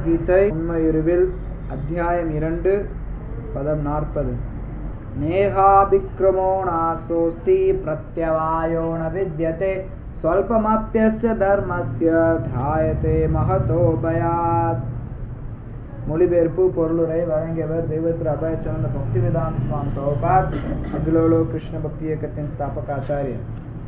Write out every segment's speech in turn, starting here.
பகவத்கீதை உண்மையுருவில் அத்தியாயம் இரண்டு பதம் நாற்பது நேகாபிக்ரமோ நாசோஸ்தி பிரத்யவாயோ ந வித்யதே ஸ்வல்பமப்பியஸ்ய தர்மஸ்ய திராயதே மகதோ பயாத் மொழிபெயர்ப்பு பொருளுரை வழங்கியவர் தெய்வத்திரு அபயச்சந்திர பக்தி வேதாந்த சுவாமி பிரபுபாத் அகிலோலோ கிருஷ்ண பக்தி இயக்கத்தின் ஸ்தாபக ஆச்சாரியர்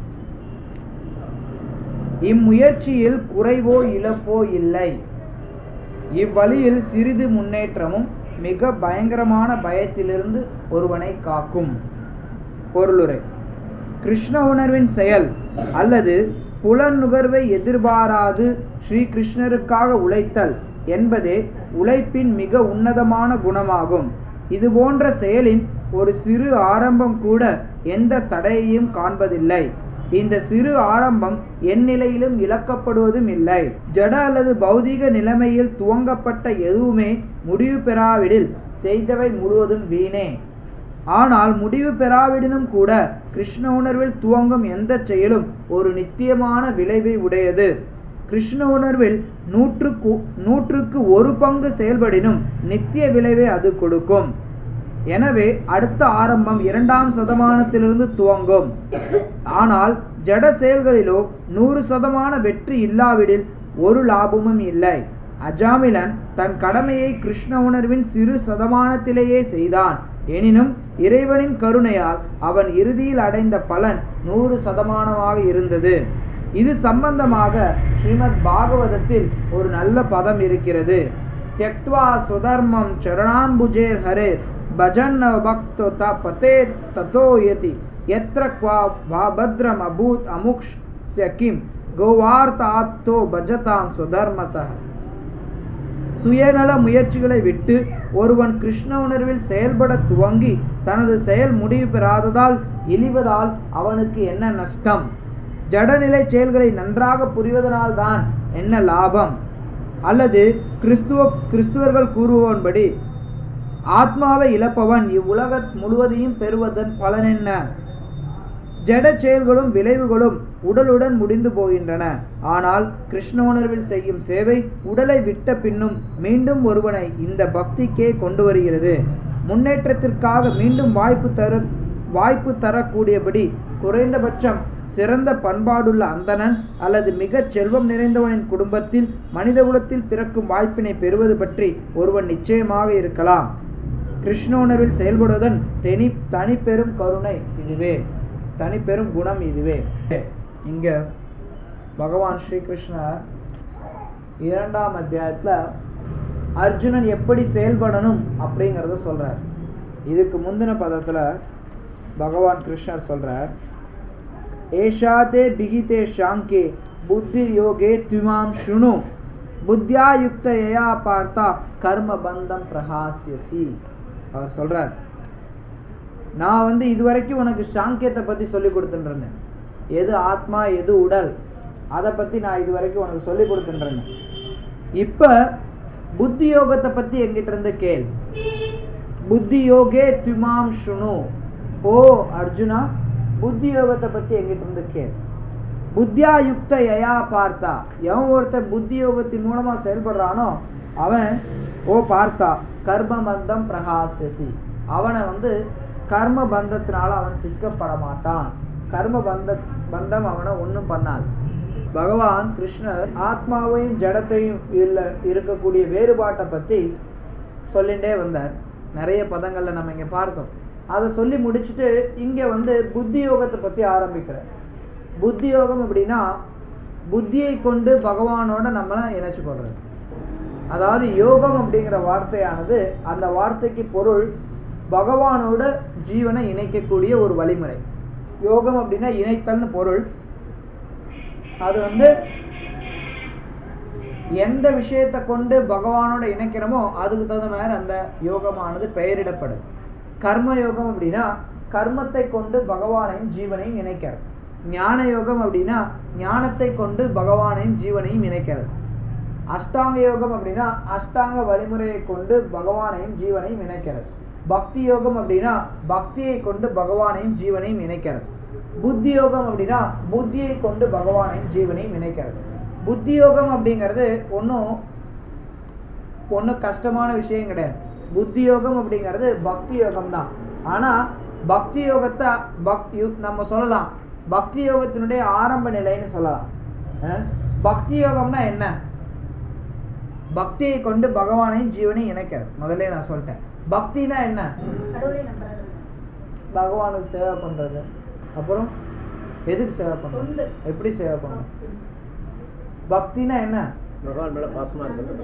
இம்முயற்சியில் குறைவோ இழப்போ இல்லை இவ்வழியில் சிறிது முன்னேற்றமும் மிக பயங்கரமான பயத்திலிருந்து ஒருவனை காக்கும் பொருளுரை கிருஷ்ண உணர்வின் செயல் அல்லது புலன் நுகர்வை எதிர்பாராது ஸ்ரீ கிருஷ்ணருக்காக உழைத்தல் என்பதே உழைப்பின் மிக உன்னதமான குணமாகும் இது போன்ற செயலின் ஒரு சிறு ஆரம்பம் கூட எந்த தடையையும் காண்பதில்லை இந்த சிறு ஆரம்பம் எந்நிலையிலும் இழக்கப்படுவதும் இல்லை ஜட அல்லது பௌதீக நிலைமையில் துவங்கப்பட்ட எதுவுமே முடிவு பெறாவிடில் செய்தவை முழுவதும் வீணே ஆனால் முடிவு பெறாவிடனும் கூட கிருஷ்ண உணர்வில் துவங்கும் எந்த செயலும் ஒரு நித்தியமான விளைவை உடையது கிருஷ்ண உணர்வில் நூற்றுக்கு நூற்றுக்கு ஒரு பங்கு செயல்படினும் நித்திய விளைவை அது கொடுக்கும் எனவே அடுத்த ஆரம்பம் இரண்டாம் சதமானத்திலிருந்து துவங்கும் ஆனால் ஜட செயல்களிலோ நூறு சதமான வெற்றி இல்லாவிடில் ஒரு லாபமும் இல்லை அஜாமிலன் தன் கடமையை கிருஷ்ண உணர்வின் சிறு சதமானத்திலேயே செய்தான் எனினும் இறைவனின் கருணையால் அவன் இறுதியில் அடைந்த பலன் நூறு சதமானமாக இருந்தது இது சம்பந்தமாக ஸ்ரீமத் பாகவதத்தில் ஒரு நல்ல பதம் இருக்கிறது தியக்வா சுதர்மம் சரணாம்புஜேர் ஹரே பஜன் பக்தோ த பதே ததோ யதி எத்திர குவா பத்ரம் அபூத் அமுக்ஷ் கிம் கோவார்த்த ஆப்தோ பஜதாம் சுதர்மத சுயநல முயற்சிகளை விட்டு ஒருவன் கிருஷ்ண உணர்வில் செயல்பட துவங்கி தனது செயல் முடிவு பெறாததால் இழிவதால் அவனுக்கு என்ன நஷ்டம் ஜடநிலை செயல்களை நன்றாக புரிவதனால்தான் என்ன லாபம் அல்லது கிறிஸ்துவ கிறிஸ்துவர்கள் கூறுவோன்படி ஆத்மாவை இழப்பவன் இவ்வுலக முழுவதையும் பெறுவதன் பலன் என்ன ஜட செயல்களும் விளைவுகளும் உடலுடன் முடிந்து போகின்றன ஆனால் கிருஷ்ண உணர்வில் செய்யும் சேவை உடலை விட்ட பின்னும் மீண்டும் ஒருவனை இந்த பக்திக்கே கொண்டு வருகிறது முன்னேற்றத்திற்காக மீண்டும் வாய்ப்பு தர வாய்ப்பு தரக்கூடியபடி குறைந்தபட்சம் சிறந்த பண்பாடுள்ள அந்தணன் அல்லது மிகச் செல்வம் நிறைந்தவனின் குடும்பத்தில் மனிதகுலத்தில் பிறக்கும் வாய்ப்பினை பெறுவது பற்றி ஒருவன் நிச்சயமாக இருக்கலாம் கிருஷ்ண உணர்வில் செயல்படுவதன் தனி தனிப்பெரும் கருணை இதுவே தனிப்பெரும் குணம் இதுவே இங்க பகவான் ஸ்ரீகிருஷ்ணர் இரண்டாம் அத்தியாயத்துல அர்ஜுனன் எப்படி செயல்படணும் அப்படிங்கறத சொல்றார் இதுக்கு முந்தின பதத்துல பகவான் கிருஷ்ணர் சொல்றார் ஏஷாதே பிகிதே ஷாங்கே புத்தி யோகே துமாம் சுணு புத்தியா யுக்த ஏயா பார்த்தா கர்ம பந்தம் பிரகாசியசி அவர் சொல்றார் நான் வந்து இதுவரைக்கும் உனக்கு சாங்கியத்தை பத்தி சொல்லி கொடுத்துட்டு இருந்தேன் எது ஆத்மா எது உடல் அதை பத்தி நான் இது வரைக்கும் உனக்கு சொல்லி கொடுத்துட்டு இருந்தேன் இப்ப புத்தி யோகத்தை பத்தி எங்கிட்ட இருந்து கேள் புத்தி யோகே துமாம் சுணு ஓ அர்ஜுனா புத்தி யோகத்தை பத்தி எங்கிட்ட இருந்து கேள் புத்தியா யுக்த யயா பார்த்தா எவன் ஒருத்தன் புத்தி யோகத்தின் மூலமா செயல்படுறானோ அவன் ஓ பார்த்தா கர்ம பந்தம் பிரகாசி அவனை வந்து கர்ம பந்தத்தினால அவன் சிக்கப்பட மாட்டான் கர்ம பந்த பந்தம் அவனை ஒன்றும் பண்ணாது பகவான் கிருஷ்ணர் ஆத்மாவையும் ஜடத்தையும் இல்ல இருக்கக்கூடிய வேறுபாட்டை பத்தி சொல்லிண்டே வந்தார் நிறைய பதங்கள்ல நம்ம இங்க பார்த்தோம் அதை சொல்லி முடிச்சுட்டு இங்க வந்து புத்தி யோகத்தை பத்தி ஆரம்பிக்கிறார் புத்தி யோகம் அப்படின்னா புத்தியை கொண்டு பகவானோட நம்ம இணைச்சு கொள்றது அதாவது யோகம் அப்படிங்கிற வார்த்தையானது அந்த வார்த்தைக்கு பொருள் பகவானோட ஜீவனை இணைக்கக்கூடிய ஒரு வழிமுறை யோகம் அப்படின்னா இணைத்தல்னு பொருள் அது வந்து எந்த விஷயத்தை கொண்டு பகவானோட இணைக்கிறோமோ அதுக்கு தகுந்த மாதிரி அந்த யோகமானது பெயரிடப்படுது கர்ம யோகம் அப்படின்னா கர்மத்தை கொண்டு பகவானையும் ஜீவனையும் இணைக்கிறது ஞான யோகம் அப்படின்னா ஞானத்தை கொண்டு பகவானையும் ஜீவனையும் இணைக்கிறது அஷ்டாங்க யோகம் அப்படின்னா அஷ்டாங்க வழிமுறையை கொண்டு பகவானையும் ஜீவனையும் இணைக்கிறது பக்தி யோகம் அப்படின்னா பக்தியை கொண்டு பகவானையும் ஜீவனையும் இணைக்கிறது புத்தி யோகம் அப்படின்னா புத்தியை கொண்டு பகவானையும் ஜீவனையும் இணைக்கிறது புத்தி யோகம் அப்படிங்கிறது ஒன்றும் ஒன்றும் கஷ்டமான விஷயம் கிடையாது புத்தி யோகம் அப்படிங்கிறது பக்தி யோகம் தான் ஆனா பக்தி யோகத்தை பக்தி நம்ம சொல்லலாம் பக்தி யோகத்தினுடைய ஆரம்ப நிலைன்னு சொல்லலாம் அஹ் பக்தி யோகம்னா என்ன பக்தியை கொண்டு பகவானையும் ஜீவனையும் இணைக்கிறது முதல்ல நான் சொல்லிட்டேன் பக்தினா என்ன கடவுளை நம்புறது பகவானுக்கு சேவை பண்றது அப்புறம் எதுக்கு சேவை பண்றது தொண்டு. எப்படி சேவை பண்றது பக்தினா என்ன பகவான் மேல பாசமா இருக்கிறது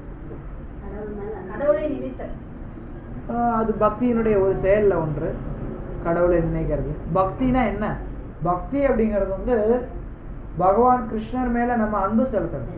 கடவுளை நினைத்தல் ஆஹ் அது பக்தியினுடைய ஒரு செயல்ல ஒன்று கடவுளை நினைக்கிறது பக்தினா என்ன பக்தி அப்படிங்கிறது வந்து பகவான் கிருஷ்ணர் மேல நம்ம அன்பு செலுத்துறது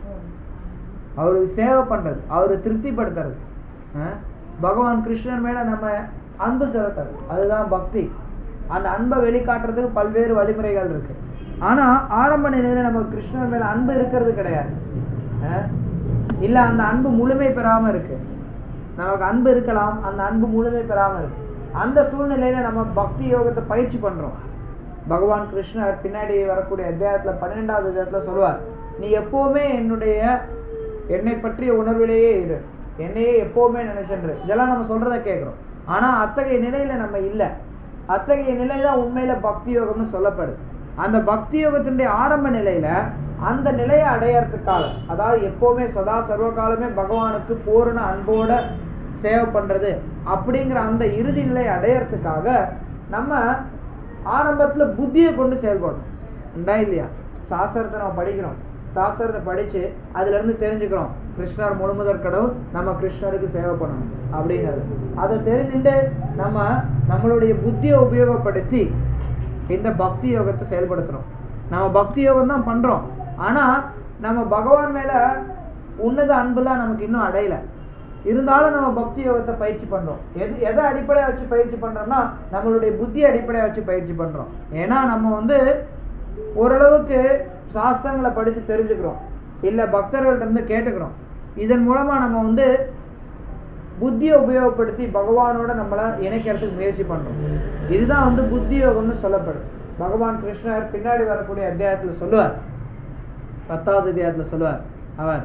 அவருக்கு சேவை பண்றது அவரை திருப்திப்படுத்துறது ஆஹ் பகவான் கிருஷ்ணர் மேல நம்ம அன்பு செலுத்துறது அதுதான் பக்தி அந்த அன்பை வெளிக்காட்டுறதுக்கு பல்வேறு வழிமுறைகள் இருக்கு ஆனா ஆரம்ப நிலையில நமக்கு கிருஷ்ணர் மேல அன்பு இருக்கிறது கிடையாது ஆஹ் இல்ல அந்த அன்பு முழுமை பெறாம இருக்கு நமக்கு அன்பு இருக்கலாம் அந்த அன்பு முழுமை பெறாம இருக்கு அந்த சூழ்நிலையில நம்ம பக்தி யோகத்தை பயிற்சி பண்றோம் பகவான் கிருஷ்ணர் பின்னாடி வரக்கூடிய அத்தியாயத்துல பன்னிரெண்டாவது அத்தியாயத்துல சொல்லுவார் நீ எப்பவுமே என்னுடைய என்னை பற்றிய உணர்விலேயே இரு என்னையே எப்பவுமே நினைச்சென்று இதெல்லாம் நம்ம சொல்றத கேட்கிறோம் ஆனா அத்தகைய நிலையில நம்ம இல்ல அத்தகைய நிலை தான் உண்மையில பக்தி யோகம்னு சொல்லப்படுது அந்த பக்தி யோகத்தினுடைய ஆரம்ப நிலையில அந்த நிலையை அடையறதுக்காக அதாவது எப்பவுமே சதா சர்வ காலமே பகவானுக்கு பூரண அன்போட சேவை பண்றது அப்படிங்கிற அந்த இறுதி நிலையை அடையறதுக்காக நம்ம ஆரம்பத்துல புத்தியை கொண்டு செயல்படணும் உண்டா இல்லையா சாஸ்திரத்தை நம்ம படிக்கிறோம் சாஸ்திரத்தை படிச்சு அதுல இருந்து தெரிஞ்சுக்கிறோம் கிருஷ்ணர் முழுமுதற் கடவுள் நம்ம கிருஷ்ணருக்கு சேவை பண்ணணும் அப்படிங்கிறது அதை தெரிஞ்சுட்டு நம்ம நம்மளுடைய புத்தியை உபயோகப்படுத்தி இந்த பக்தி யோகத்தை செயல்படுத்துறோம் நம்ம பக்தி யோகம் தான் பண்றோம் ஆனா நம்ம பகவான் மேல உன்னத அன்புலாம் நமக்கு இன்னும் அடையல இருந்தாலும் நம்ம பக்தி யோகத்தை பயிற்சி பண்றோம் எது எதை அடிப்படையா வச்சு பயிற்சி பண்றோம்னா நம்மளுடைய புத்தி அடிப்படையா வச்சு பயிற்சி பண்றோம் ஏன்னா நம்ம வந்து ஓரளவுக்கு சாஸ்திரங்களை படிச்சு தெரிஞ்சுக்கிறோம் இல்ல பக்தர்கள்ட்ட இருந்து கேட்டுக்கிறோம் இதன் மூலமா நம்ம வந்து புத்தியை உபயோகப்படுத்தி பகவானோட நம்மள இணைக்கிறதுக்கு முயற்சி பண்றோம் இதுதான் வந்து புத்தி யோகம்னு சொல்லப்படுது பகவான் கிருஷ்ணர் பின்னாடி வரக்கூடிய அத்தியாயத்துல சொல்லுவார் பத்தாவது அத்தியாயத்துல சொல்லுவார் அவர்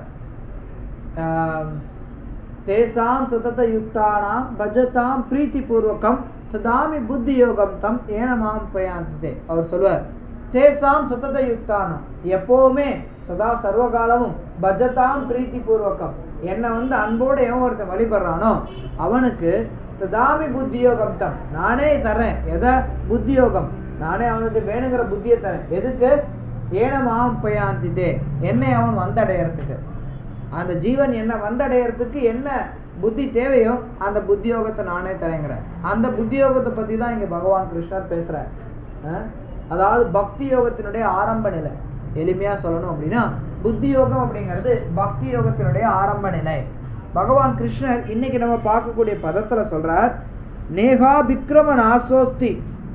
ஆம், தேசாம் சதத யுக்தானாம் பஜதாம் பிரீத்தி பூர்வகம் சதாமி புத்தி யோகம் தம் ஏனமாம் பயாந்ததே அவர் சொல்லுவார் தேசாம் சதத யுக்தானாம் எப்பவுமே சதா சர்வகாலமும் பஜதாம் பிரீத்தி பூர்வகம் என்னை வந்து அன்போடு எவன் ஒருத்தன் வழிபடுறானோ அவனுக்கு சதாமி புத்தி யோகம் தம் நானே தரேன் எதை புத்தி யோகம் நானே அவனுக்கு வேணுங்கிற புத்தியை தரேன் எதுக்கு ஏனமாம் பயாந்திதே என்னை அவன் வந்தடையறதுக்கு அந்த ஜீவன் என்ன வந்தடையறதுக்கு என்ன புத்தி தேவையோ அந்த புத்தி யோகத்தை நானே தரேங்கிறேன் அந்த புத்தி யோகத்தை பத்தி தான் இங்க பகவான் கிருஷ்ணர் பேசுறார் அஹ்? அதாவது பக்தி யோகத்தினுடைய ஆரம்ப நிலை எளிமையா சொல்லணும் அப்படின்னா புத்தி யோகம் அப்படிங்கிறது பக்தி யோகத்தினுடைய ஆரம்ப நிலை பகவான் கிருஷ்ணர் இன்னைக்கு நம்ம பார்க்கக்கூடிய பதத்துல சொல்றார் நேகா விக்ரம நாசோஸ்தி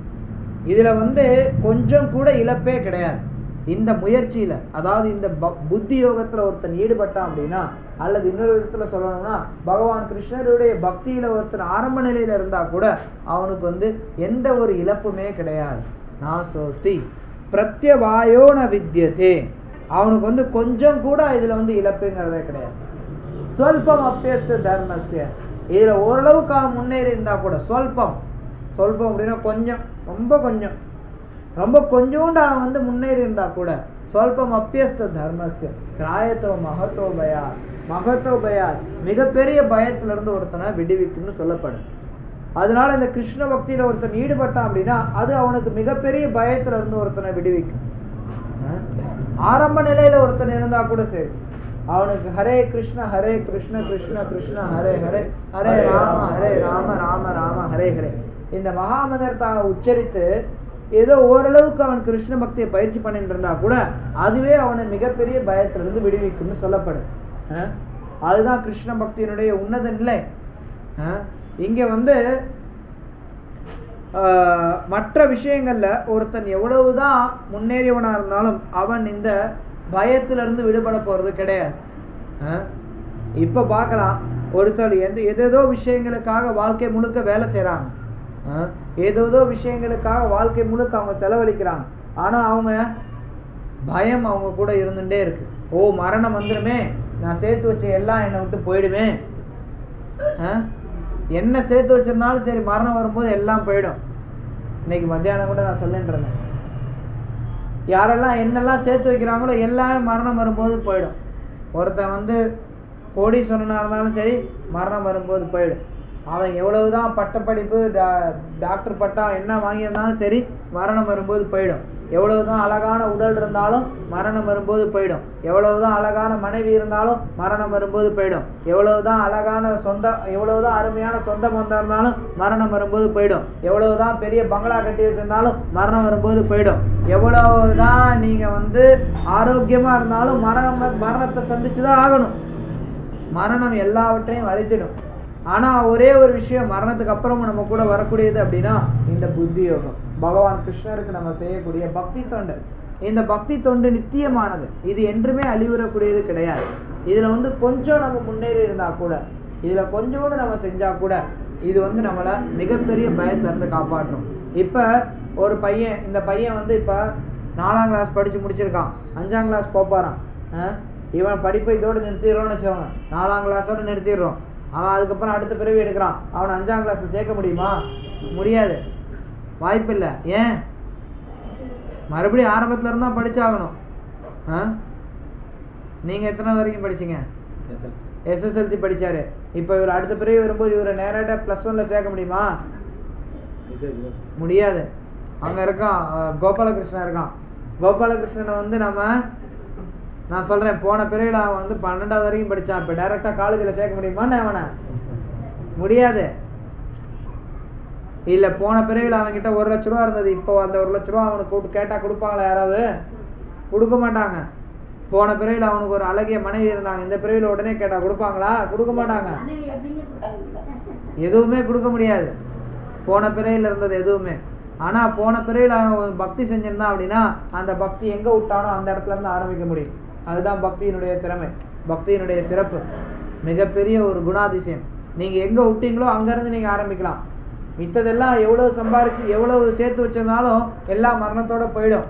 இதுல வந்து கொஞ்சம் கூட இழப்பே கிடையாது இந்த முயற்சியில அதாவது இந்த ப- புத்தி யோகத்துல ஒருத்தன் ஈடுபட்டான் அப்படின்னா அல்லது இன்னொரு விதத்துல சொல்லணும்னா பகவான் கிருஷ்ணருடைய பக்தியில ஒருத்தன் ஆரம்ப நிலையில இருந்தா கூட அவனுக்கு வந்து எந்த ஒரு இழப்புமே கிடையாது நாசோஸ்தி பிரத்யவாயோன வித்தியதே அவனுக்கு வந்து கொஞ்சம் கூட இதுல வந்து இழப்புங்கிறதே கிடையாது சொல்பம் அப்பியஸ்த தர்மஸ்ய இதுல ஓரளவுக்கு அவன் முன்னேறி இருந்தா கூட சொல்பம் சொல்பம் அப்படின்னா கொஞ்சம் ரொம்ப கொஞ்சம் ரொம்ப கொஞ்சோண்டு அவன் வந்து முன்னேறி இருந்தா கூட சொல்பம் அப்பியஸ்த தர்மஸ்ய கிராயத்தோ மகத்தோ பயா மகத்தோ பயா மிகப்பெரிய பயத்துல இருந்து ஒருத்தனை விடுவிக்கும்னு சொல்லப்படுது அதனால இந்த கிருஷ்ண பக்தியில ஒருத்தன் ஈடுபட்டான் அப்படின்னா அது அவனுக்கு மிகப்பெரிய பயத்துல இருந்து ஒருத்தனை விடுவிக்கும் அஹ் ஆரம்ப நிலையில ஒருத்தன் இருந்தா கூட சரி அவனுக்கு ஹரே கிருஷ்ண ஹரே கிருஷ்ண கிருஷ்ண கிருஷ்ண ஹரே ஹரே ஹரே ராம ஹரே ராம ராம ராம ஹரே ஹரே இந்த மகாமதர்த்தா உச்சரித்து ஏதோ ஓரளவுக்கு அவன் கிருஷ்ண பக்தியை பயிற்சி பண்ணிட்டு இருந்தா கூட அதுவே அவனை மிகப்பெரிய பயத்திலிருந்து விடுவிக்கும்னு சொல்லப்படுது அஹ் அதுதான் கிருஷ்ண பக்தியினுடைய உன்னத நிலை அஹ் இங்க வந்து ஆஹ் மற்ற விஷயங்கள்ல ஒருத்தன் எவ்வளவுதான் முன்னேறியவனா இருந்தாலும் அவன் இந்த பயத்துல இருந்து விடுபட போறது கிடையாது ஆஹ் இப்ப பார்க்கலாம் ஒருத்தர் எந்த ஏதேதோ விஷயங்களுக்காக வாழ்க்கை முழுக்க வேலை செய்றாங்க ஆஹ் ஏதேதோ விஷயங்களுக்காக வாழ்க்கை முழுக்க அவங்க செலவழிக்கிறாங்க ஆனா அவங்க பயம் அவங்க கூட இருந்துட்டே இருக்கு ஓ மரணம் வந்துருமே நான் சேர்த்து வச்ச எல்லாம் என்னை விட்டு போயிடுமே ஆ? என்ன சேர்த்து வச்சிருந்தாலும் சரி மரணம் வரும்போது எல்லாம் போயிடும் இன்னைக்கு மத்தியானம் கூட நான் சொல்லிட்டு இருந்தேன் யாரெல்லாம் என்னெல்லாம் சேர்த்து வைக்கிறாங்களோ எல்லாமே மரணம் வரும்போது போயிடும் ஒருத்தன் வந்து கோடீஸ்வரனாக இருந்தாலும் சரி மரணம் வரும்போது போயிடும் அவன் எவ்வளவுதான் பட்டப்படிப்பு டா- டாக்டர் பட்டா என்ன வாங்கியிருந்தாலும் சரி மரணம் வரும்போது போயிடும் எவ்வளவுதான் அழகான உடல் இருந்தாலும் மரணம் வரும்போது போயிடும் எவ்வளவுதான் அழகான மனைவி இருந்தாலும் மரணம் வரும்போது போயிடும் எவ்வளவுதான் அழகான சொந்த எவ்வளவுதான் அருமையான சொந்த பந்தம் இருந்தாலும் மரணம் வரும்போது போயிடும் எவ்வளவுதான் பெரிய பங்களா கட்டி வச்சிருந்தாலும் மரணம் வரும்போது போயிடும் எவ்வளவுதான் நீங்க வந்து ஆரோக்கியமா இருந்தாலும் மரணம் மரணத்தை சந்திச்சுதான் ஆகணும் மரணம் எல்லாவற்றையும் அழித்திடும் ஆனா ஒரே ஒரு விஷயம் மரணத்துக்கு அப்புறமும் நம்ம கூட வரக்கூடியது அப்படின்னா இந்த புத்தி யோகம் பகவான் கிருஷ்ணருக்கு நம்ம செய்யக்கூடிய பக்தி தொண்டு இந்த பக்தி தொண்டு நித்தியமானது இது என்றுமே அழிவுறக்கூடியது கிடையாது இதுல வந்து கொஞ்சம் நம்ம முன்னேறி இருந்தா கூட இதுல கொஞ்சோண்டு நம்ம செஞ்சா கூட இது வந்து நம்மள மிகப்பெரிய பயத்துல இருந்து காப்பாற்றும் இப்ப ஒரு பையன் இந்த பையன் வந்து இப்ப நாலாம் கிளாஸ் படிச்சு முடிச்சிருக்கான் அஞ்சாம் கிளாஸ் போப்பாரான் இவன் படிப்பை இதோட நிறுத்திடுறோம்னு வச்சுக்கோங்க நாலாம் கிளாஸோட நிறுத்திடுறோம் அவன் அதுக்கப்புறம் அடுத்த பிறவி எடுக்கிறான் அவன் அஞ்சாம் கிளாஸ்ல சேர்க்க முடியுமா முடியாது வாய்ப்பில்லை ஏன் மறுபடியும் ஆரம்பத்துல இருந்தா படிச்சாகணும் ஆ? நீங்க எத்தனை வரைக்கும் படிச்சீங்க எஸ்எஸ்எல்சி படிச்சாரு இப்ப இவர் அடுத்த பிறகு வரும்போது இவரை நேராட்ட பிளஸ் ஒன்ல சேர்க்க முடியுமா முடியாது அங்க இருக்கான் அஹ், கோபாலகிருஷ்ணன் இருக்கான் கோபாலகிருஷ்ணனை வந்து நம்ம நான் சொல்றேன் போன பிறகுல அவன் வந்து பன்னெண்டாவது வரைக்கும் படிச்சான் இப்ப டைரக்டா காலேஜ்ல சேர்க்க முடியுமா அவனை முடியாது இல்ல போன பிறகுல அவன் கிட்ட ஒரு லட்ச ரூபா இருந்தது இப்போ அந்த ஒரு லட்ச ரூபா அவனுக்கு கூப்பிட்டு கேட்டா கொடுப்பாங்களா யாராவது கொடுக்க மாட்டாங்க போன பிறகுல அவனுக்கு ஒரு அழகிய மனைவி இருந்தாங்க இந்த பிறகுல உடனே கேட்டா கொடுப்பாங்களா கொடுக்க மாட்டாங்க மனைவி எப்படிங்க கொடுத்தாங்க? எதுவுமே கொடுக்க முடியாது போன பிறையில இருந்தது எதுவுமே ஆனா போன பிறையில அவன் ஒரு பக்தி செஞ்சிருந்தான் அப்படின்னா அந்த பக்தி எங்க விட்டானோ அந்த இடத்துல இருந்து ஆரம்பிக்க முடியும் அதுதான் பக்தியினுடைய திறமை பக்தியினுடைய சிறப்பு மிகப்பெரிய ஒரு குணாதிசயம் நீங்க எங்க விட்டீங்களோ அங்க இருந்து நீங்க ஆரம்பிக்கலாம் மித்ததெல்லாம் எவ்வளவு சம்பாரிச்சு எவ்வளவு சேர்த்து வச்சிருந்தாலும் எல்லாம் மரணத்தோட போயிடும்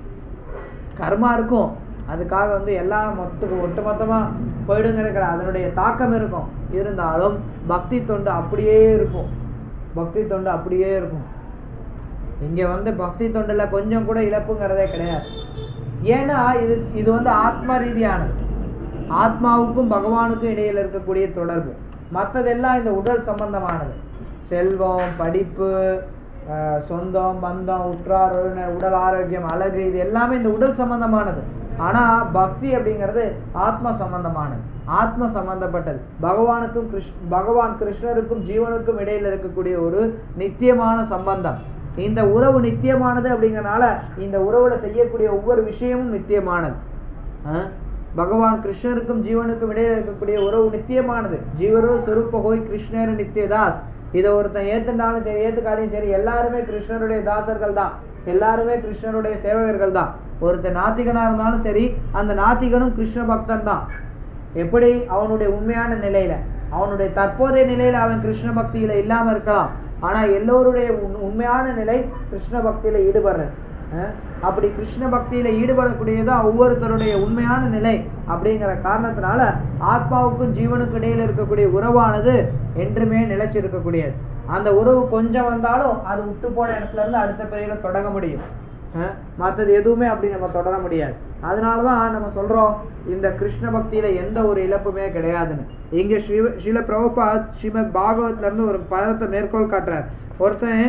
கர்மா இருக்கும் அதுக்காக வந்து எல்லாம் மொத்த ஒட்டுமொத்தமா போயிடுங்கிற கிடையாது அதனுடைய தாக்கம் இருக்கும் இருந்தாலும் பக்தி தொண்டு அப்படியே இருக்கும் பக்தி தொண்டு அப்படியே இருக்கும் இங்க வந்து பக்தி தொண்டுல கொஞ்சம் கூட இழப்புங்கிறதே கிடையாது ஏன்னா இது இது வந்து ஆத்ம ரீதியானது ஆத்மாவுக்கும் பகவானுக்கும் இடையில இருக்கக்கூடிய தொடர்பு மற்றதெல்லாம் இந்த உடல் சம்பந்தமானது செல்வம் படிப்பு அஹ், சொந்தம் பந்தம் உற்றார் உறவினர் உடல் ஆரோக்கியம் அழகு இது எல்லாமே இந்த உடல் சம்பந்தமானது ஆனா பக்தி அப்படிங்கிறது ஆத்ம சம்பந்தமானது ஆத்ம சம்பந்தப்பட்டது பகவானுக்கும் கிருஷ் பகவான் கிருஷ்ணருக்கும் ஜீவனுக்கும் இடையில இருக்கக்கூடிய ஒரு நித்தியமான சம்பந்தம் இந்த உறவு நித்தியமானது அப்படிங்கறனால இந்த உறவுல செய்யக்கூடிய ஒவ்வொரு விஷயமும் நித்தியமானது ஆ? பகவான் கிருஷ்ணருக்கும் ஜீவனுக்கும் இடையில இருக்கக்கூடிய உறவு நித்தியமானது ஜீவரோ சொரூப ஹோய் கிருஷ்ணர் நித்தியதாஸ் இதை ஒருத்தன் ஏத்துண்டாலும் சரி ஏத்துக்காட்டியும் சரி எல்லாருமே கிருஷ்ணருடைய தாசர்கள் தான் எல்லாருமே கிருஷ்ணருடைய சேவகர்கள் தான் ஒருத்தன் நாத்திகனா இருந்தாலும் சரி அந்த நாத்திகனும் கிருஷ்ண பக்தன் தான் எப்படி அவனுடைய உண்மையான நிலையில அவனுடைய தற்போதைய நிலையில அவன் கிருஷ்ண பக்தியில இல்லாம இருக்கலாம் ஆனா எல்லோருடைய உண்- உண்மையான நிலை கிருஷ்ண பக்தியில ஈடுபடுறது அஹ் அப்படி கிருஷ்ண பக்தியில ஈடுபடக்கூடியதான் ஒவ்வொருத்தருடைய உண்மையான நிலை அப்படிங்கிற காரணத்தினால ஆத்மாவுக்கும் ஜீவனுக்கும் இடையில இருக்கக்கூடிய உறவானது என்றுமே நிலைச்சு இருக்கக்கூடியது அந்த உறவு கொஞ்சம் வந்தாலும் அது விட்டு போன இடத்துல இருந்து அடுத்த பிறையில தொடங்க முடியும் அஹ் மத்தது எதுவுமே அப்படி நம்ம தொடர முடியாது அதனாலதான் நம்ம சொல்றோம் இந்த கிருஷ்ண பக்தியில எந்த ஒரு இழப்புமே கிடையாதுன்னு இங்க ஸ்ரீ ஸ்ரீல பிரபுபாத் ஸ்ரீமத் பாகவத்ல இருந்து ஒரு பதத்தை மேற்கோள் காட்டுறார் ஒருத்தன்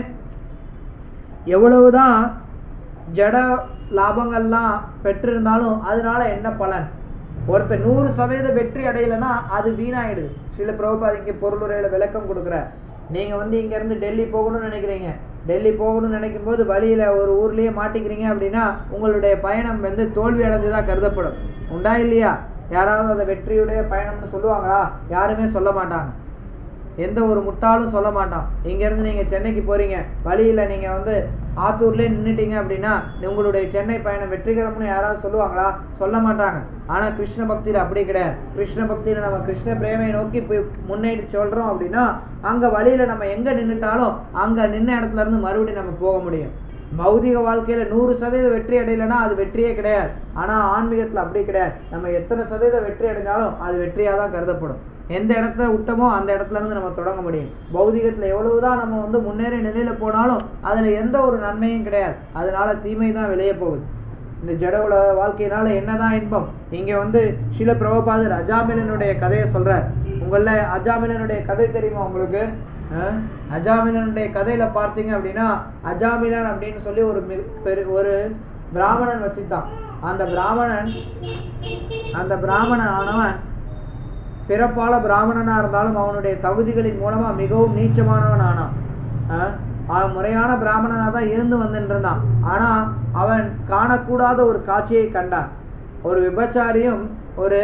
எவ்வளவுதான் ஜட லாபங்கள்லாம் பெற்றிருந்தாலும் அதனால என்ன பலன் ஒருத்தர் நூறு சதவீத வெற்றி அடையலைன்னா அது வீணாயிடுது சில பிரபுபாத் இங்க பொருளுரையில விளக்கம் கொடுக்குறார் நீங்க வந்து இங்க இருந்து டெல்லி போகணும்னு நினைக்கிறீங்க டெல்லி போகணும்னு நினைக்கும் போது வழியில ஒரு ஊர்லயே மாட்டிக்கிறீங்க அப்படின்னா உங்களுடைய பயணம் வந்து தோல்வி அடைஞ்சதா கருதப்படும் உண்டா இல்லையா யாராவது அதை வெற்றியுடைய பயணம்னு சொல்லுவாங்களா யாருமே சொல்ல மாட்டாங்க எந்த ஒரு முட்டாளும் சொல்ல மாட்டான் இங்க இருந்து நீங்க சென்னைக்கு போறீங்க வழியில நீங்க வந்து ஆத்தூர்லயே நின்னுட்டீங்க அப்படின்னா உங்களுடைய சென்னை பயணம் வெற்றிகரம்னு யாராவது சொல்லுவாங்களா சொல்ல மாட்டாங்க ஆனா கிருஷ்ண பக்தியில அப்படி கிடையாது கிருஷ்ண பக்தியில நம்ம கிருஷ்ண பிரேமையை நோக்கி போய் முன்னேறி சொல்றோம் அப்படின்னா அங்க வழியில நம்ம எங்க நின்னுட்டாலும் அங்க நின்ன இடத்துல இருந்து மறுபடியும் நம்ம போக முடியும் பௌதிக வாழ்க்கையில நூறு சதவீத வெற்றி அடையலைன்னா அது வெற்றியே கிடையாது ஆனா ஆன்மீகத்துல அப்படி கிடையாது நம்ம எத்தனை சதவீதம் வெற்றி அடைஞ்சாலும் அது வெற்றியா தான் கருதப்படும் எந்த இடத்துல விட்டோமோ அந்த இடத்துல இருந்து நம்ம தொடங்க முடியும் பௌதிகத்துல எவ்வளவுதான் நம்ம வந்து முன்னேறிய நிலையில போனாலும் அதுல எந்த ஒரு நன்மையும் கிடையாது அதனால தீமை தான் வெளியே போகுது இந்த ஜட உலக வாழ்க்கையினால என்னதான் இன்பம் இங்க வந்து சில பிரபுபாதர் அஜாமிலனுடைய கதையை சொல்றார் உங்கள அஜாமிலனுடைய கதை தெரியுமா உங்களுக்கு அஹ்? அஜாமிலனுடைய கதையில பார்த்தீங்க அப்படின்னா அஜாமிலன் அப்படின்னு சொல்லி ஒரு மிக- பெரு- ஒரு பிராமணன் வசித்தான் அந்த பிராமணன் அந்த பிராமணன் ஆனவன் பிறப்பால பிராமணனா இருந்தாலும் அவனுடைய தகுதிகளின் மூலமா மிகவும் நீச்சமானவன் ஆனான் அஹ் அவன் முறையான பிராமணனா தான் இருந்து வந்துட்டு இருந்தான் ஆனா அவன் காணக்கூடாத ஒரு காட்சியை கண்டான் ஒரு விபச்சாரியும் ஒரு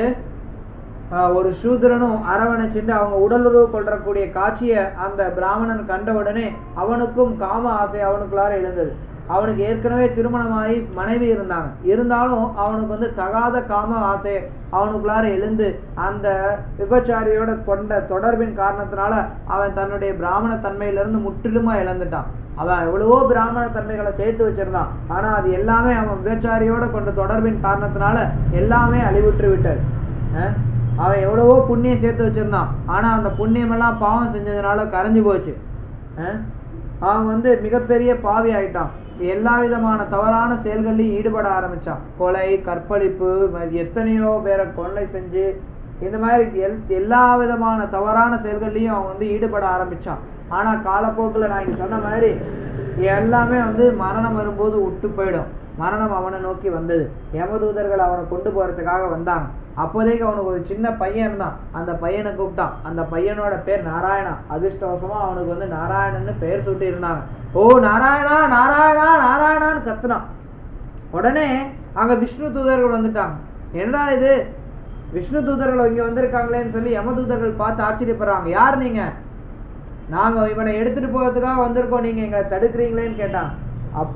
ஆஹ், ஒரு சூத்திரனும் அரவணைச்சுட்டு அவங்க உடலுறவு கொள்ளக்கூடிய காட்சியை அந்த பிராமணன் கண்ட உடனே அவனுக்கும் காம ஆசை அவனுக்குள்ளார எழுந்தது அவனுக்கு ஏற்கனவே திருமணமாகி மனைவி இருந்தாங்க இருந்தாலும் அவனுக்கு வந்து தகாத காம ஆசை அவனுக்குள்ளார எழுந்து அந்த விபச்சாரியோட கொண்ட தொடர்பின் காரணத்தினால அவன் தன்னுடைய பிராமண தன்மையிலிருந்து முற்றிலுமா இழந்துட்டான் அவன் எவ்வளவோ பிராமண தன்மைகளை சேர்த்து வச்சிருந்தான் ஆனா அது எல்லாமே அவன் விபச்சாரியோட கொண்ட தொடர்பின் காரணத்தினால எல்லாமே அழிவுற்று விட்டது அஹ் அவன் எவ்வளவோ புண்ணியம் சேர்த்து வச்சிருந்தான் ஆனா அந்த புண்ணியம் எல்லாம் பாவம் செஞ்சதுனால கரைஞ்சு போச்சு அஹ் அவன் வந்து மிகப்பெரிய பாவி ஆயிட்டான் எல்லா விதமான தவறான செயல்கள்லையும் ஈடுபட ஆரம்பிச்சான் கொலை கற்பழிப்பு ம- எத்தனையோ பேரை கொலை செஞ்சு இந்த மாதிரி எல் எல்லா விதமான தவறான செயல்கள்லையும் அவன் வந்து ஈடுபட ஆரம்பிச்சான் ஆனா காலப்போக்குல நான் இங்க சொன்ன மாதிரி எல்லாமே வந்து மரணம் வரும்போது விட்டு போயிடும் மரணம் அவனை நோக்கி வந்தது யமதூதர்கள் அவனை கொண்டு போறதுக்காக வந்தாங்க அப்போதைக்கு அவனுக்கு ஒரு சின்ன பையன் இருந்தான் அந்த பையனை கூப்பிட்டான் அந்த பையனோட பேர் நாராயணா அதிர்ஷ்டவசமா அவனுக்கு வந்து நாராயணன்னு பெயர் சூட்டி இருந்தாங்க ஓ நாராயணா நாராயணா நாராயணான்னு கத்துனான் உடனே அங்க விஷ்ணு தூதர்கள் வந்துட்டாங்க என்னடா இது விஷ்ணு தூதர்கள் இங்க வந்திருக்காங்களேன்னு சொல்லி யம தூதர்கள் பார்த்து ஆச்சரியப்படுறாங்க யார் நீங்க நாங்க இவனை எடுத்துட்டு போறதுக்காக வந்திருக்கோம் நீங்க எங்களை தடுக்கிறீங்களேன்னு கேட்டாங்க அப்ப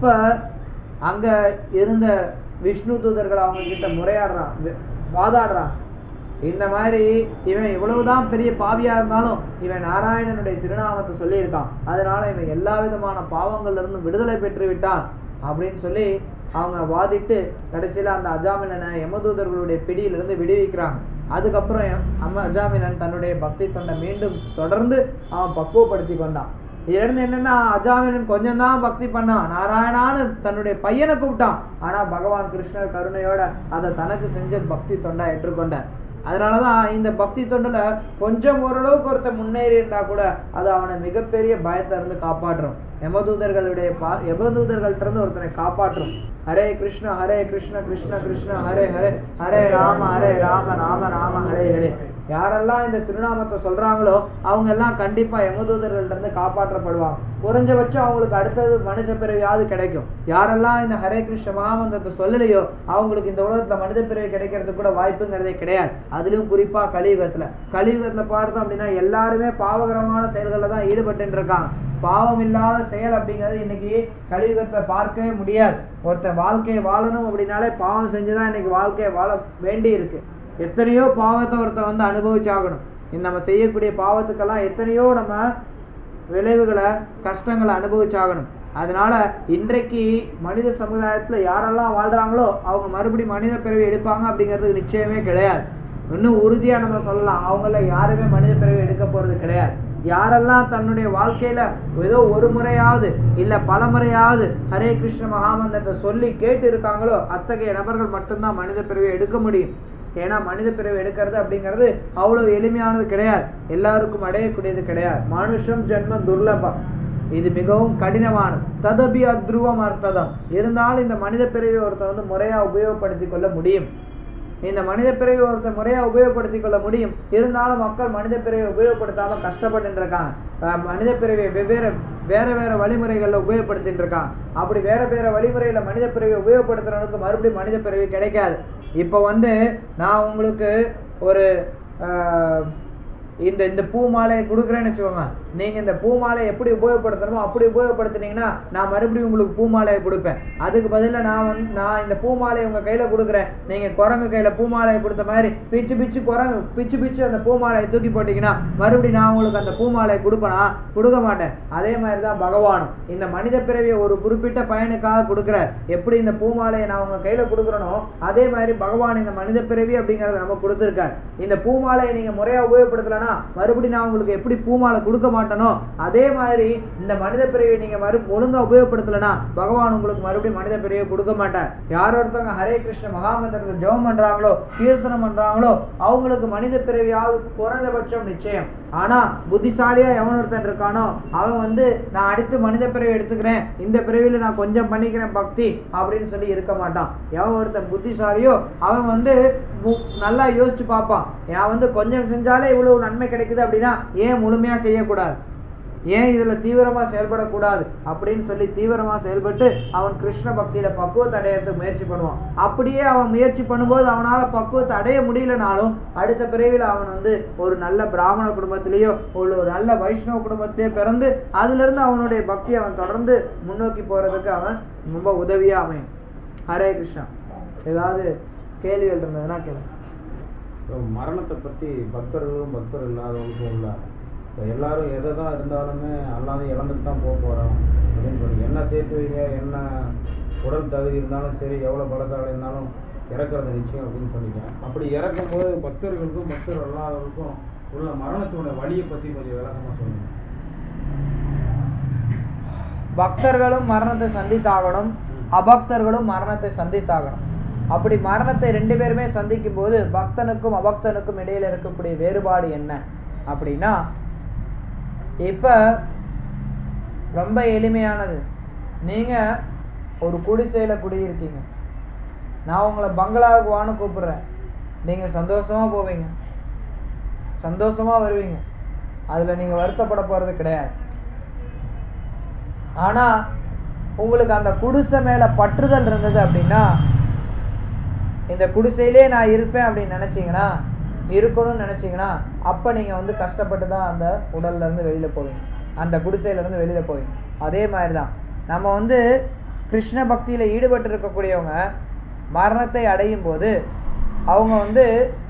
அங்க இருந்த விஷ்ணு தூதர்கள் அவங்க கிட்ட முறையாடுறான் வி- வாதாடுறான் இந்த மாதிரி இவன் இவ்வளவுதான் பெரிய பாவியா இருந்தாலும் இவன் நாராயணனுடைய திருநாமத்தை சொல்லியிருக்கான் அதனால இவன் எல்லா விதமான பாவங்கள்ல இருந்து விடுதலை பெற்று விட்டான் அப்படின்னு சொல்லி அவங்க வாதிட்டு கடைசியில அந்த அஜாமிலனை யமதூதர்களுடைய பிடியிலிருந்து விடுவிக்கிறாங்க அதுக்கப்புறம் எம்- அம்ம அஜாமிலன் தன்னுடைய பக்தி தொண்டை மீண்டும் தொடர்ந்து அவன் பக்குவப்படுத்தி கொண்டான் இதுல இருந்து என்னன்னா அஜாமிலன் கொஞ்சம் தான் பக்தி பண்ணான் நாராயணான்னு தன்னுடைய பையனை கூப்பிட்டான் ஆனா பகவான் கிருஷ்ணர் கருணையோட அதை தனக்கு செஞ்ச பக்தி தொண்டா ஏற்றுக்கொண்டார் அதனாலதான் இந்த பக்தி தொண்டுல கொஞ்சம் ஓரளவுக்கு ஒருத்தன் முன்னேறி இருந்தா கூட அது அவனை மிகப்பெரிய பயத்தை இருந்து காப்பாற்றும் யமதூதர்களுடைய பா யமதூதர்கள்ட்ட இருந்து ஒருத்தனை காப்பாற்றும் ஹரே கிருஷ்ண ஹரே கிருஷ்ண கிருஷ்ண கிருஷ்ண ஹரே ஹரே ஹரே ராம ஹரே ராம ராம ராம ஹரே ஹரே யாரெல்லாம் இந்த திருநாமத்தை சொல்றாங்களோ அவங்க எல்லாம் கண்டிப்பா யமதூதர்கள்ட்ட இருந்து காப்பாற்றப்படுவாங்க குறைஞ்சபட்சம் அவங்களுக்கு அடுத்தது மனித பிறவியாவது கிடைக்கும் யாரெல்லாம் இந்த ஹரே கிருஷ்ண மகாமந்திரத்தை சொல்லலையோ அவங்களுக்கு இந்த உலகத்துல மனித பிறவி கிடைக்கிறதுக்கு கூட வாய்ப்புங்கிறதே கிடையாது அதுலயும் குறிப்பா கலியுகத்துல கலியுகத்துல பார்த்தோம் அப்படின்னா எல்லாருமே பாவகரமான செயல்கள்ல தான் ஈடுபட்டு இருக்காங்க பாவம் இல்லாத செயல் அப்படிங்கிறது இன்னைக்கு கலியுகத்தை பார்க்கவே முடியாது ஒருத்தன் வாழ்க்கையை வாழணும் அப்படின்னாலே பாவம் செஞ்சுதான் இன்னைக்கு வாழ்க்கையை வாழ வேண்டி இருக்கு எத்தனையோ பாவத்தை ஒருத்தன் வந்து அனுபவிச்சாகணும் இந்த நம்ம செய்யக்கூடிய பாவத்துக்கெல்லாம் எத்தனையோ நம்ம விளைவுகளை கஷ்டங்களை அனுபவிச்சாகணும் அதனால இன்றைக்கு மனித சமுதாயத்துல யாரெல்லாம் வாழ்றாங்களோ அவங்க மறுபடியும் மனித பிறவி எடுப்பாங்க அப்படிங்கிறதுக்கு நிச்சயமே கிடையாது இன்னும் உறுதியா நம்ம சொல்லலாம் அவங்கள யாருமே மனித பிறவி எடுக்க போறது கிடையாது யாரெல்லாம் தன்னுடைய வாழ்க்கையில ஏதோ ஒரு முறையாவது இல்ல பல முறையாவது ஹரே கிருஷ்ண மகாமந்திரத்தை சொல்லி கேட்டு இருக்காங்களோ அத்தகைய நபர்கள் மட்டும்தான் மனித பிறவி எடுக்க முடியும் ஏன்னா மனித பிறவி எடுக்கிறது அப்படிங்கிறது அவ்வளவு எளிமையானது கிடையாது எல்லாருக்கும் அடையக்கூடியது கிடையாது மனுஷம் ஜென்மம் துர்லபம் இது மிகவும் கடினமானது ததபி அத்ருவம் அர்த்ததம் இருந்தாலும் இந்த மனித பிறவி ஒருத்தர் வந்து முறையா உபயோகப்படுத்திக் கொள்ள முடியும் இந்த மனித பிறவி ஒருத்தர் முறையா உபயோகப்படுத்திக் கொள்ள முடியும் இருந்தாலும் மக்கள் மனித பிறவியை உபயோகப்படுத்தாம கஷ்டப்பட்டு இருக்காங்க அஹ் மனித பிறவியை வெவ்வேறு வேற வேற வழிமுறைகள்ல உபயோகப்படுத்திட்டு இருக்காங்க அப்படி வேற வேற வழிமுறையில மனித பிறவியை உபயோகப்படுத்துறவனுக்கு மறுபடியும் மனித பிறவி கிடைக்காது இப்ப வந்து நான் உங்களுக்கு ஒரு ஆஹ், இந்த இந்த பூ மாலையை கொடுக்குறேன்னு வச்சுக்கோங்க நீங்க இந்த பூ மாலையை எப்படி உபயோகப்படுத்தணுமோ அப்படி உபயோகப்படுத்துனீங்கன்னா நான் மறுபடியும் உங்களுக்கு பூ மாலையை கொடுப்பேன் அதுக்கு பதிலா நான் வந்து நான் இந்த பூ மாலையை உங்க கையில கொடுக்குறேன் நீங்க குரங்கு கையில பூ மாலையை கொடுத்த மாதிரி பிச்சு பிச்சு குரங்கு பிச்சு பிச்சு அந்த பூ மாலையை தூக்கி போட்டீங்கன்னா மறுபடியும் நான் உங்களுக்கு அந்த பூ மாலையை கொடுப்பேனா கொடுக்க மாட்டேன் அதே மாதிரி தான் பகவானும் இந்த மனித பிறவியை ஒரு குறிப்பிட்ட பயனுக்காக கொடுக்குறார் எப்படி இந்த பூ மாலையை நான் உங்க கையில கொடுக்குறனோ அதே மாதிரி பகவான் இந்த மனித பிறவி அப்படிங்கறத நம்ம கொடுத்திருக்கார் இந்த பூ மாலையை நீங்க முறையா உபயோகப்படுத்தலனா மறுபடியும் நான் உங்களுக்கு எப்படி பூ மாலை கொடுக்க மாட்டேனோ அதே மாதிரி இந்த மனித பிறவியை நீங்க மறு ஒழுங்கா உபயோகப்படுத்தலனா பகவான் உங்களுக்கு மறுபடியும் மனித பிறவியை கொடுக்க மாட்டார் யார் ஒருத்தவங்க ஹரே கிருஷ்ண மகாமந்திரத்தை ஜெபம் பண்றாங்களோ கீர்த்தனம் பண்றாங்களோ அவங்களுக்கு மனித பிறவியாவது குறைந்தபட்சம் நிச்சயம் ஆனா புத்திசாலியா எவன் ஒருத்தன் இருக்கானோ அவன் வந்து நான் அடுத்து மனித பிறவி எடுத்துக்கிறேன் இந்த பிறவியில நான் கொஞ்சம் பண்ணிக்கிறேன் பக்தி அப்படின்னு சொல்லி இருக்க மாட்டான் எவன் ஒருத்தன் புத்திசாலியோ அவன் வந்து மு- நல்லா யோசிச்சு பார்ப்பான் நான் வந்து கொஞ்சம் செஞ்சாலே இவ்வளவு நன்மை கிடைக்குது அப்படின்னா ஏன் முழுமையா செய்யக்கூடாது ஏன் இதுல தீவிரமா செயல்படக்கூடாது அப்படின்னு சொல்லி தீவிரமா செயல்பட்டு அவன் கிருஷ்ண பக்தியில பக்குவத்தை அடையறதுக்கு முயற்சி பண்ணுவான் அப்படியே அவன் முயற்சி பண்ணும்போது அவனால பக்குவத்தை அடைய முடியலனாலும் அடுத்த பிறவில அவன் வந்து ஒரு நல்ல பிராமண குடும்பத்திலேயோ ஒரு ஒரு நல்ல வைஷ்ணவ குடும்பத்திலேயோ பிறந்து அதுல இருந்து அவனுடைய பக்தியை அவன் தொடர்ந்து முன்னோக்கி போறதுக்கு அவன் ரொம்ப உதவியா அமையும் ஹரே கிருஷ்ணா ஏதாவது கேள்விகள் இருந்ததுன்னா கேளுங்க இப்போ மரணத்தை பற்றி பக்தர்களும் பக்தர் இல்லாதவங்களுக்கும் உள்ள இப்போ எல்லாரும் எதை தான் இருந்தாலுமே எல்லாரும் இழந்துட்டு தான் போக போகிறோம் அப்படின்னு சொல்லி என்ன சேர்த்து வைங்க என்ன உடல் தகுதி இருந்தாலும் சரி எவ்வளோ பலத்தால் இருந்தாலும் இறக்குறது நிச்சயம் அப்படின்னு சொல்லிட்டேன் அப்படி இறக்கும்போது பக்தர்களுக்கும் பக்தர் அல்லாதவர்களுக்கும் உள்ள மரணத்தோட வழியை பற்றி கொஞ்சம் விளக்கமாக சொல்லுங்கள் பக்தர்களும் மரணத்தை சந்தித்தாகணும் அபக்தர்களும் மரணத்தை சந்தித்தாகணும் அப்படி மரணத்தை ரெண்டு பேருமே சந்திக்கும் போது பக்தனுக்கும் அபக்தனுக்கும் இடையில இருக்கக்கூடிய வேறுபாடு என்ன அப்படின்னா இப்ப ரொம்ப எளிமையானது நீங்க ஒரு குடிசையில குடியிருக்கீங்க நான் உங்களை பங்களாவுக்கு வான்னு கூப்பிடுறேன் நீங்க சந்தோஷமா போவீங்க சந்தோஷமா வருவீங்க அதுல நீங்க வருத்தப்பட போறது கிடையாது ஆனா உங்களுக்கு அந்த குடிசை மேல பற்றுதல் இருந்தது அப்படின்னா இந்த குடிசையிலே நான் இருப்பேன் அப்படின்னு நினைச்சீங்கன்னா இருக்கணும்னு நினைச்சீங்கன்னா அப்ப நீங்க வந்து கஷ்டப்பட்டு தான் அந்த உடல்ல இருந்து வெளியில போவீங்க அந்த குடிசையில இருந்து வெளியில போவீங்க அதே மாதிரிதான் நம்ம வந்து கிருஷ்ண பக்தியில ஈடுபட்டு இருக்கக்கூடியவங்க மரணத்தை அடையும் போது அவங்க வந்து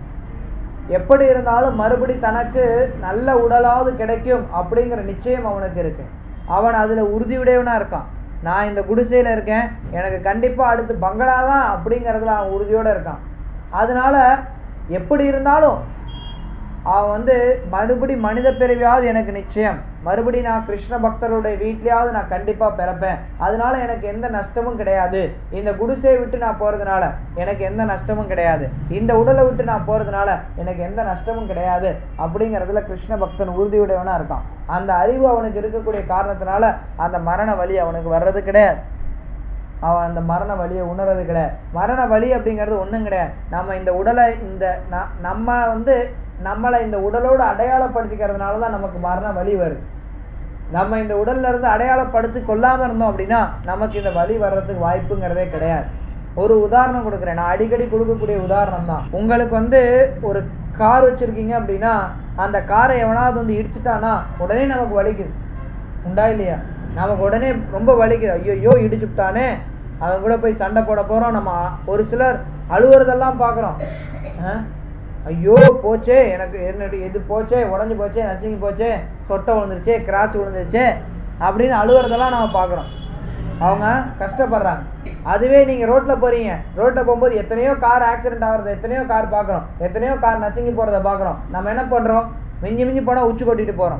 எப்படி இருந்தாலும் மறுபடி தனக்கு நல்ல உடலாவது கிடைக்கும் அப்படிங்கிற நிச்சயம் அவனுக்கு இருக்கு அவன் அதுல உறுதியுடையவனா இருக்கான் நான் இந்த குடிசையில இருக்கேன் எனக்கு கண்டிப்பா அடுத்து பங்களா தான் அப்படிங்கறதுல அவன் உறுதியோட இருக்கான் அதனால எப்படி இருந்தாலும் அவன் வந்து மறுபடி மனித பிறவியாவது எனக்கு நிச்சயம் மறுபடி நான் கிருஷ்ண பக்தருடைய வீட்லயாவது நான் கண்டிப்பா பிறப்பேன் அதனால எனக்கு எந்த நஷ்டமும் கிடையாது இந்த குடிசையை விட்டு நான் போறதுனால எனக்கு எந்த நஷ்டமும் கிடையாது இந்த உடலை விட்டு நான் போறதுனால எனக்கு எந்த நஷ்டமும் கிடையாது அப்படிங்கறதுல கிருஷ்ண பக்தன் உறுதியுடையவனா இருக்கான் அந்த அறிவு அவனுக்கு இருக்கக்கூடிய காரணத்தினால அந்த மரண வலி அவனுக்கு வர்றது கிடையாது அவன் அந்த மரண வலியை உணர்றது கிடையாது மரண வலி அப்படிங்கிறது ஒண்ணும் கிடையாது நம்ம இந்த உடலை இந்த ந- நம்ம வந்து நம்மளை இந்த உடலோடு அடையாளப்படுத்திக்கிறதுனால தான் நமக்கு மரண வலி வருது நம்ம இந்த உடல்ல இருந்து அடையாளப்படுத்தி கொள்ளாம இருந்தோம் அப்படின்னா நமக்கு இந்த வலி வர்றதுக்கு வாய்ப்புங்கிறதே கிடையாது ஒரு உதாரணம் கொடுக்குறேன் நான் அடிக்கடி கொடுக்கக்கூடிய உதாரணம் தான் உங்களுக்கு வந்து ஒரு கார் வச்சிருக்கீங்க அப்படின்னா அந்த காரை எவனாவது வந்து இடிச்சுட்டானா உடனே நமக்கு வலிக்குது உண்டா இல்லையா நமக்கு உடனே ரொம்ப வலிக்குது ஐயோ இடிச்சுட்டானே அவன் கூட போய் சண்டை போட போறோம் நம்ம ஒரு சிலர் அழுவுறதெல்லாம் பாக்குறோம் ஆஹ்? ஐயோ போச்சே எனக்கு என்னடி இது போச்சே உடஞ்சு போச்சே நசுங்கி போச்சே சொட்டை விழுந்துருச்சே கிராச் விழுந்துருச்சே அப்படின்னு அழுவுறதெல்லாம் நம்ம பாக்குறோம் அவங்க கஷ்டப்படுறாங்க அதுவே நீங்க ரோட்ல போறீங்க ரோட்ல போகும்போது எத்தனையோ கார் ஆக்சிடென்ட் ஆகுறது எத்தனையோ கார் பாக்குறோம் எத்தனையோ கார் நசுங்கி போறத பாக்குறோம் நம்ம என்ன பண்றோம் மிஞ்சி மிஞ்சி போனா உச்சி கொட்டிட்டு போறோம்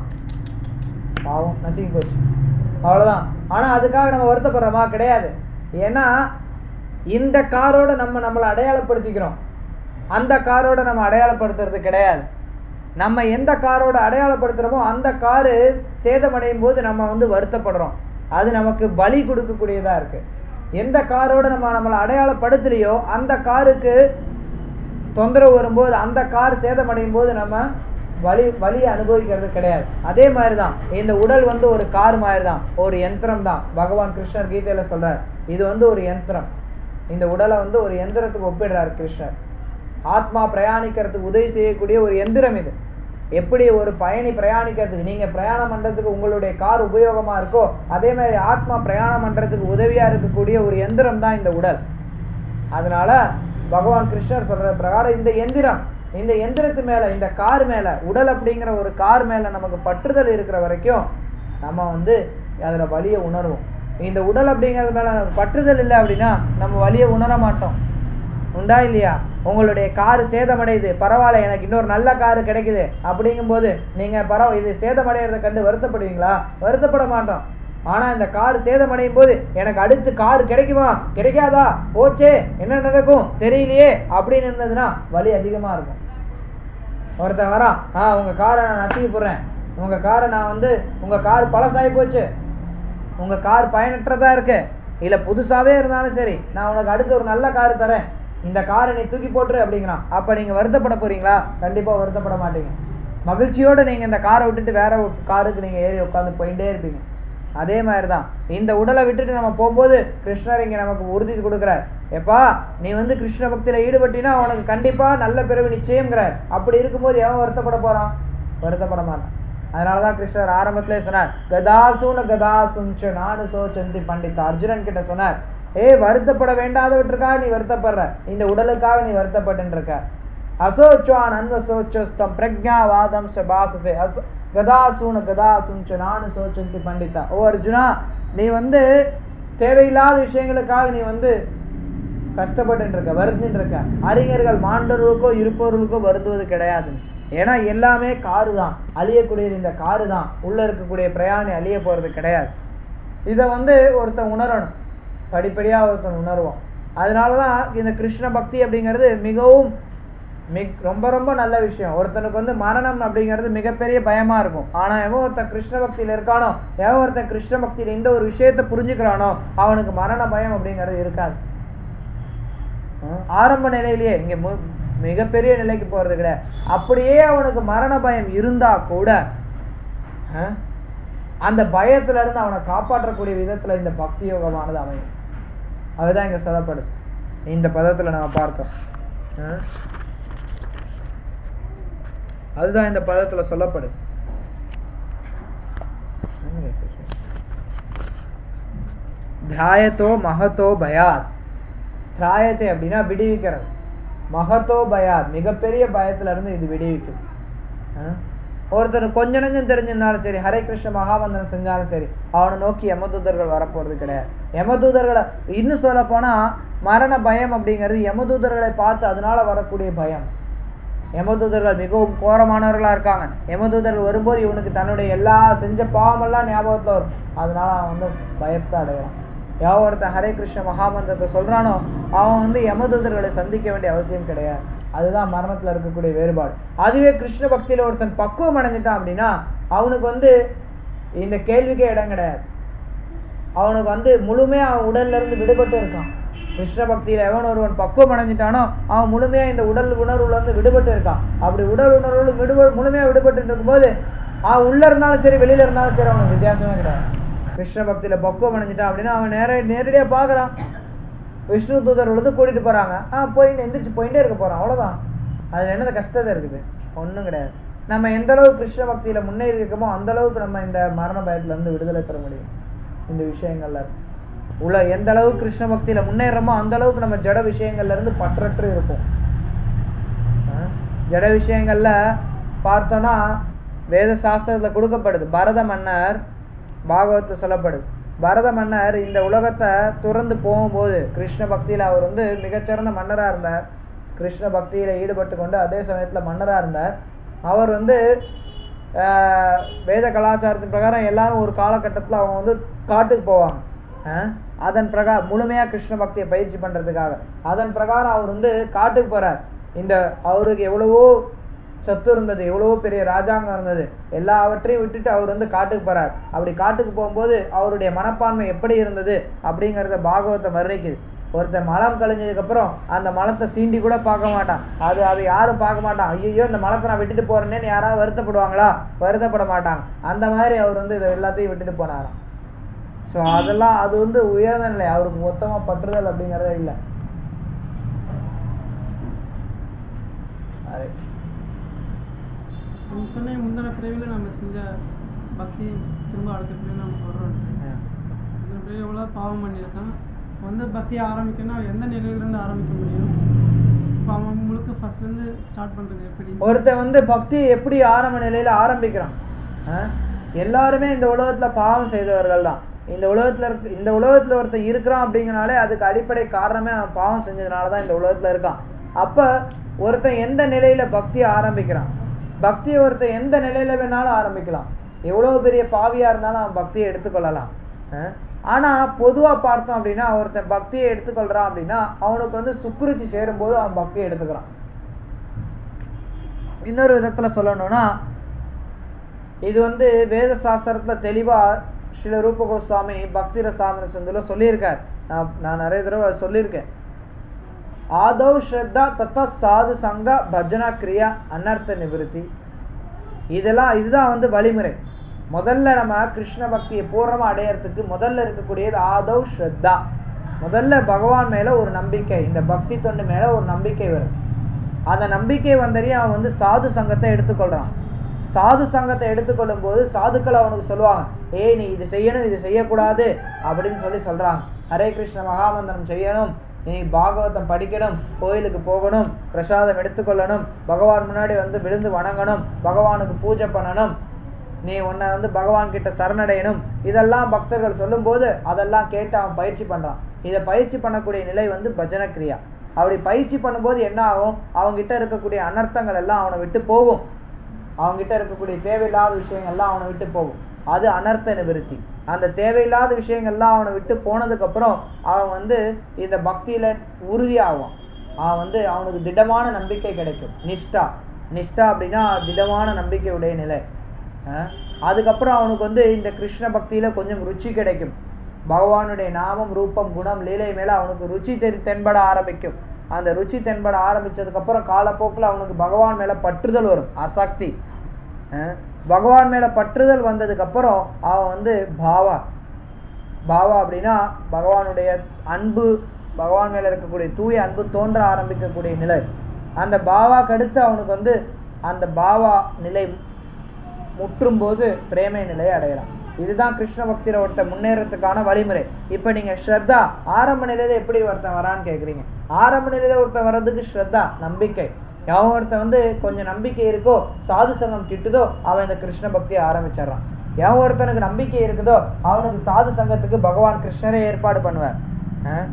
பாவம் நசுங்கி போச்சு அவ்வளவுதான் ஆனா அதுக்காக நம்ம வருத்தப்படுறோமா கிடையாது ஏன்னா இந்த காரோட நம்ம நம்மளை அடையாளப்படுத்திக்கிறோம் அந்த காரோட நம்ம அடையாளப்படுத்துறது கிடையாது நம்ம எந்த காரோட அடையாளப்படுத்துறோமோ அந்த காரு சேதமடையும் போது நம்ம வந்து வருத்தப்படுறோம் அது நமக்கு பலி கொடுக்கக்கூடியதா இருக்கு எந்த காரோட நம்ம நம்மளை அடையாளப்படுத்தலையோ அந்த காருக்கு தொந்தரவு வரும்போது அந்த கார் சேதமடையும் போது நம்ம வலி வலியை அனுபவிக்கிறது கிடையாது அதே மாதிரிதான் இந்த உடல் வந்து ஒரு கார் மாதிரி தான் ஒரு யந்திரம் தான் பகவான் கிருஷ்ணர் கீதையில சொல்றார் இது வந்து ஒரு யந்திரம் இந்த உடலை வந்து ஒரு எந்திரத்துக்கு ஒப்பிடுறார் கிருஷ்ணர் ஆத்மா பிரயாணிக்கிறதுக்கு உதவி செய்யக்கூடிய ஒரு எந்திரம் இது எப்படி ஒரு பயணி பிரயாணிக்கிறதுக்கு நீங்க பிரயாணம் பண்றதுக்கு உங்களுடைய கார் உபயோகமா இருக்கோ அதே மாதிரி ஆத்மா பிரயாணம் பண்றதுக்கு உதவியா இருக்கக்கூடிய ஒரு எந்திரம் தான் இந்த உடல் அதனால பகவான் கிருஷ்ணர் சொல்ற பிரகாரம் இந்த எந்திரம் இந்த எந்திரத்து மேல இந்த கார் மேல உடல் அப்படிங்கிற ஒரு கார் மேல நமக்கு பற்றுதல் இருக்கிற வரைக்கும் நம்ம வந்து அதுல வலியை உணர்வோம் இந்த உடல் அப்படிங்கிறது மேல நமக்கு பற்றுதல் இல்லை அப்படின்னா நம்ம வலியை உணர மாட்டோம் உண்டா இல்லையா உங்களுடைய காரு சேதமடையுது பரவாயில்ல எனக்கு இன்னொரு நல்ல காரு கிடைக்குது அப்படிங்கும்போது நீங்க பரவ இது சேதமடைகிறத கண்டு வருத்தப்படுவீங்களா வருத்தப்பட மாட்டோம் ஆனா இந்த கார் சேதமடையும் போது எனக்கு அடுத்து கார் கிடைக்குமா கிடைக்காதா போச்சே என்ன நடக்கும் தெரியலையே அப்படின்னு இருந்ததுன்னா வலி அதிகமா இருக்கும் ஒருத்தன் வரான் ஆ உங்க காரை நான் நசுக்கி போடுறேன் உங்க காரை நான் வந்து உங்க கார் பழசாகி போச்சு உங்க கார் பயனற்றதா இருக்கு இல்ல புதுசாவே இருந்தாலும் சரி நான் உனக்கு அடுத்து ஒரு நல்ல கார் தரேன் இந்த காரை நீ தூக்கி போட்டுரு அப்படிங்கிறான் அப்ப நீங்க வருத்தப்பட போறீங்களா கண்டிப்பா வருத்தப்பட மாட்டீங்க மகிழ்ச்சியோட நீங்க இந்த காரை விட்டுட்டு வேற ஒரு காருக்கு நீங்க ஏறி உட்காந்து போயிட்டே இருப்பீங்க அதே மாதிரிதான் இந்த உடலை விட்டுட்டு நம்ம போகும்போது கிருஷ்ணர் இங்க நமக்கு உறுதி கொடுக்கிறார் எப்பா நீ வந்து கிருஷ்ண பக்தியில ஈடுபட்டினா உனக்கு கண்டிப்பா நல்ல பிறகு நிச்சயம்ங்கிறார் அப்படி இருக்கும்போது எவன் வருத்தப்பட போறான் வருத்தப்பட மாட்டான் அதனாலதான் கிருஷ்ணர் ஆரம்பத்திலே சொன்னார் கதாசுன கதாசுஞ்ச நானு சோச்சந்தி பண்டித் அர்ஜுனன் கிட்ட சொன்னார் ஏய் வருத்தப்பட வேண்டாதவற்றுக்காக நீ வருத்தப்படுற இந்த உடலுக்காக நீ வருத்தப்பட்டு இருக்க அசோச்சான் அன்வசோச்சஸ்தம் பிரஜாவாதம் சபாசசே அசோ கதாசூன கதாசுஞ்ச நானு சோச்சந்தி பண்டிதா ஓ அர்ஜுனா நீ வந்து தேவையில்லாத விஷயங்களுக்காக நீ வந்து கஷ்டப்பட்டு இருக்க வருந்தின்னு இருக்க அறிஞர்கள் மாண்டவர்களுக்கோ இருப்பவர்களுக்கோ வருந்துவது கிடையாது ஏன்னா எல்லாமே காரு தான் அழியக்கூடியது இந்த காரு தான் உள்ள இருக்கக்கூடிய பிரயாணி அழிய போறது கிடையாது இதை வந்து ஒருத்தன் உணரணும் படிப்படியா ஒருத்தன் உணர்வான் அதனாலதான் இந்த கிருஷ்ண பக்தி அப்படிங்கிறது மிகவும் மிக் ரொம்ப ரொம்ப நல்ல விஷயம் ஒருத்தனுக்கு வந்து மரணம் அப்படிங்கிறது மிகப்பெரிய பயமா இருக்கும் ஆனா எவன் ஒருத்தன் கிருஷ்ண பக்தியில இருக்கானோ எவன் ஒருத்தன் கிருஷ்ண பக்தியில இந்த ஒரு விஷயத்த புரிஞ்சுக்கிறானோ அவனுக்கு மரண பயம் அப்படிங்கிறது இருக்காது ஹம், ஆரம்ப நிலையிலேயே இங்க மு- மிகப்பெரிய நிலைக்கு போறது கிடையாது அப்படியே அவனுக்கு மரண பயம் இருந்தா கூட ஹம், அந்த பயத்துல இருந்து அவனை காப்பாற்றக்கூடிய விதத்துல இந்த பக்தி யோகமானது அமையும் அதுதான் இங்க சொல்லப்படுது இந்த பதத்துல நம்ம பார்த்தோம் ஹம். அதுதான் இந்த பதத்துல சொல்லப்படுது தியாயத்தோ மகத்தோ பயாத் திராயத்தை அப்படின்னா விடுவிக்கிறது மகத்தோ பயாத் மிகப்பெரிய பயத்துல இருந்து இது விடுவிக்கும் ஆஹ்? ஒருத்தர் கொஞ்ச நஞ்சம் தெரிஞ்சிருந்தாலும் சரி ஹரே கிருஷ்ண மகாமந்திரம் செஞ்சாலும் சரி அவனை நோக்கி யமதூதர்கள் வரப்போறது கிடையாது யமதூதர்களை இன்னும் சொல்ல போனா மரண பயம் அப்படிங்கிறது யமதூதர்களை பார்த்து அதனால வரக்கூடிய பயம் யமதூதர்கள் மிகவும் கோரமானவர்களா இருக்காங்க யமதூதர்கள் வரும்போது இவனுக்கு தன்னுடைய எல்லா செஞ்ச பாவமெல்லாம் ஞாபகத்துல வரும் அதனால அவன் வந்து பயத்தை அடையறான் யாவ ஒருத்தன் ஹரே கிருஷ்ண மகாமந்திரத்தை சொல்றானோ அவன் வந்து யமதூதர்களை சந்திக்க வேண்டிய அவசியம் கிடையாது அதுதான் மரணத்துல இருக்கக்கூடிய வேறுபாடு அதுவே கிருஷ்ண பக்தியில ஒருத்தன் பக்குவம் அடைஞ்சிட்டான் அப்படின்னா அவனுக்கு வந்து இந்த கேள்விக்கே இடம் கிடையாது அவனுக்கு வந்து முழுமையா அவன் உடல்ல இருந்து விடுபட்டு இருக்கான் கிருஷ்ண பக்தியில எவன் ஒருவன் பக்குவம் அடைஞ்சிட்டானோ அவன் முழுமையா இந்த உடல் உணர்வுல இருந்து விடுபட்டு இருக்கான் அப்படி உடல் உணர்வுல விடுப முழுமையா விடுபட்டு இருக்கும்போது அவன் உள்ள இருந்தாலும் சரி வெளியில இருந்தாலும் சரி அவனுக்கு வித்தியாசமே கிடையாது கிருஷ்ண பக்தியில பக்குவம் அடைஞ்சிட்டான் அப்படின்னா அவன் நேர நேரடியா பாக்குறான் விஷ்ணு தூதர் வந்து கூட்டிட்டு போறாங்க ஆஹ் போயிட்டு எந்திரிச்சு போயிட்டே இருக்க போறான் அவ்வளவுதான் அதுல என்னது கஷ்டத்தை இருக்குது ஒண்ணும் கிடையாது நம்ம எந்த அளவுக்கு கிருஷ்ண பக்தியில முன்னேறி இருக்கோமோ அந்த அளவுக்கு நம்ம இந்த மரண பயத்துல இருந்து விடுதலை பெற முடியும் இந்த விஷயங்கள்ல உள்ள எந்த அளவுக்கு கிருஷ்ண பக்தியில முன்னேறமோ அந்த அளவுக்கு நம்ம ஜட விஷயங்கள்ல இருந்து பற்றற்று இருப்போம் ஆஹ் ஜட விஷயங்கள்ல பார்த்தோம்னா வேத சாஸ்திரத்துல கொடுக்கப்படுது பரத மன்னர் பாகவத்துல சொல்லப்படுது பரத மன்னர் இந்த உலகத்தை துறந்து போகும்போது கிருஷ்ண பக்தியில அவர் வந்து மிகச்சிறந்த மன்னரா இருந்தார் கிருஷ்ண பக்தியில ஈடுபட்டு கொண்டு அதே சமயத்துல மன்னரா இருந்தார் அவர் வந்து ஆஹ், வேத கலாச்சாரத்தின் பிரகாரம் எல்லாரும் ஒரு காலகட்டத்துல அவங்க வந்து காட்டுக்கு போவாங்க ஆஹ், அதன் பிரகாரம் முழுமையா கிருஷ்ண பக்தியை பயிற்சி பண்றதுக்காக அதன் பிரகாரம் அவர் வந்து காட்டுக்கு போறார் இந்த அவருக்கு எவ்வளவோ சொத்து இருந்தது எவ்வளவோ பெரிய ராஜாங்கம் இருந்தது எல்லாவற்றையும் விட்டுட்டு அவர் வந்து காட்டுக்கு போறார் அப்படி காட்டுக்கு போகும்போது அவருடைய மனப்பான்மை எப்படி இருந்தது அப்படிங்கறத பாகவத்தை வர்ணிக்குது ஒருத்தன் மலம் கழிஞ்சதுக்கு அப்புறம் அந்த மலத்தை சீண்டி கூட பார்க்க மாட்டான் அது அது யாரும் பார்க்க மாட்டான் ஐயோ இந்த மலத்தை நான் விட்டுட்டு போறேன்னு யாராவது வருத்தப்படுவாங்களா வருத்தப்பட மாட்டாங்க அந்த மாதிரி அவர் வந்து இதை எல்லாத்தையும் விட்டுட்டு போனாராம் ஸோ அதெல்லாம் அது வந்து உயர்ந்த நிலை அவருக்கு மொத்தமா பற்றுதல் அப்படிங்கறதே இல்லை ஹரே நீங்க சொன்ன முந்தின பிறவில நம்ம செஞ்ச பக்தி திரும்ப அடுத்த பிறவி நமக்கு வரும் இந்த பிறவி எவ்வளோ பாவம் பண்ணியிருக்கான் இப்ப வந்து பக்தி ஆரம்பிக்கணும்னா அவன் எந்த நிலையிலேருந்து ஆரம்பிக்க முடியும் இப்போ அவன் முழுக்க ஃபர்ஸ்ட்லேருந்து ஸ்டார்ட் பண்ணுறது எப்படி ஒருத்தன் வந்து பக்தி எப்படி ஆரம்ப நிலையில ஆரம்பிக்கிறான் ஆ? எல்லாருமே இந்த உலகத்துல பாவம் செய்தவர்கள் தான் இந்த உலகத்துல இருக்க இந்த உலகத்துல ஒருத்தன் இருக்கிறான் அப்படிங்கனாலே அதுக்கு அடிப்படை காரணமே அவன் பாவம் செஞ்சதுனால தான் இந்த உலகத்துல இருக்கான் அப்ப ஒருத்தன் எந்த நிலையில பக்தியை ஆரம்பிக்கிறான் பக்தியை ஒருத்தன் எந்த நிலையில வேணாலும் ஆரம்பிக்கலாம் எவ்வளவு பெரிய பாவியா இருந்தாலும் அவன் பக்தியை எடுத்துக்கொள்ளலாம் ஆ? ஆனா பொதுவா பார்த்தோம் அப்படின்னா ஒருத்தன் பக்தியை எடுத்துக்கொள்றான் அப்படின்னா அவனுக்கு வந்து சுக்கிருத்தி சேரும்போது அவன் பக்தியை எடுத்துக்கிறான் இன்னொரு விதத்துல சொல்லணும்னா இது வந்து வேத சாஸ்திரத்துல தெளிவா ஸ்ரீல ரூப கோஸ்வாமி பக்தி ரசாமன சந்துல சொல்லியிருக்கார் நான் நான் நிறைய தடவை சொல்லியிருக்கேன் ஆதவ் ஸ்ரத்தா தத்தா சாது சங்க பஜனா கிரியா அனர்த்த நிவிருத்தி இதெல்லாம் இதுதான் வந்து வழிமுறை முதல்ல நம்ம கிருஷ்ண பக்தியை பூர்ணமா அடையறதுக்கு முதல்ல இருக்கக்கூடியது ஆதவ் ஸ்ரத்தா முதல்ல பகவான் மேல ஒரு நம்பிக்கை இந்த பக்தி தொண்டு மேல ஒரு நம்பிக்கை வரும் அந்த நம்பிக்கை வந்தறியும் அவன் வந்து சாது சங்கத்தை எடுத்துக்கொள்றான் சாது சங்கத்தை எடுத்துக்கொள்ளும் போது சாதுக்கள் அவனுக்கு சொல்லுவாங்க ஏய் நீ இது செய்யணும் இது செய்யக்கூடாது அப்படின்னு சொல்லி சொல்றாங்க ஹரே கிருஷ்ண மகாமந்திரம் செய்யணும் நீ பாகவதம் படிக்கணும் கோயிலுக்கு போகணும் பிரசாதம் எடுத்துக்கொள்ளணும் பகவான் முன்னாடி வந்து விழுந்து வணங்கணும் பகவானுக்கு பூஜை பண்ணணும் நீ உன்னை வந்து பகவான் கிட்ட சரணடையணும் இதெல்லாம் பக்தர்கள் சொல்லும்போது அதெல்லாம் கேட்டு அவன் பயிற்சி பண்றான் இதை பயிற்சி பண்ணக்கூடிய நிலை வந்து பஜன கிரியா அப்படி பயிற்சி பண்ணும்போது என்ன ஆகும் அவன்கிட்ட இருக்கக்கூடிய அனர்த்தங்கள் எல்லாம் அவனை விட்டு போகும் அவன்கிட்ட இருக்கக்கூடிய தேவையில்லாத விஷயங்கள்லாம் அவனை விட்டு போகும் அது அனர்த்த நிவிருத்தி அந்த தேவையில்லாத விஷயங்கள்லாம் அவனை விட்டு போனதுக்கு அப்புறம் அவன் வந்து இந்த பக்தியில உறுதியாகுவான் அவன் வந்து அவனுக்கு திடமான நம்பிக்கை கிடைக்கும் நிஷ்டா நிஷ்டா அப்படின்னா திடமான நம்பிக்கையுடைய நிலை அஹ் அதுக்கப்புறம் அவனுக்கு வந்து இந்த கிருஷ்ண பக்தியில கொஞ்சம் ருச்சி கிடைக்கும் பகவானுடைய நாமம் ரூபம் குணம் லீலை மேல அவனுக்கு ருச்சி தெரி தென்பட ஆரம்பிக்கும் அந்த ருச்சி தென்பட ஆரம்பிச்சதுக்கு அப்புறம் காலப்போக்குல அவனுக்கு பகவான் மேல பற்றுதல் வரும் அசக்தி அஹ் பகவான் மேல பற்றுதல் வந்ததுக்கு அப்புறம் அவன் வந்து பாவா பாவா அப்படின்னா பகவானுடைய அன்பு பகவான் மேல இருக்கக்கூடிய தூய அன்பு தோன்ற ஆரம்பிக்கக்கூடிய நிலை அந்த பாவாக்கு அடுத்து அவனுக்கு வந்து அந்த பாவா நிலை முற்றும் போது பிரேமை நிலையை அடையலாம் இதுதான் கிருஷ்ண பக்தியில ஒருத்தன் முன்னேறதுக்கான வழிமுறை இப்ப நீங்க ஸ்ரத்தா ஆரம்ப நிலையில எப்படி ஒருத்தன் வரான்னு கேக்குறீங்க ஆரம்ப நிலையில ஒருத்தன் வர்றதுக்கு ஸ்ரத்தா நம்பிக்கை எவன் ஒருத்தன் வந்து கொஞ்சம் நம்பிக்கை இருக்கோ சாது சங்கம் கிட்டுதோ அவன் இந்த கிருஷ்ண பக்தியை ஆரம்பிச்சிடுறான் எவன் ஒருத்தனுக்கு நம்பிக்கை இருக்குதோ அவனுக்கு சாது சங்கத்துக்கு பகவான் கிருஷ்ணரே ஏற்பாடு பண்ணுவார் ஆஹ்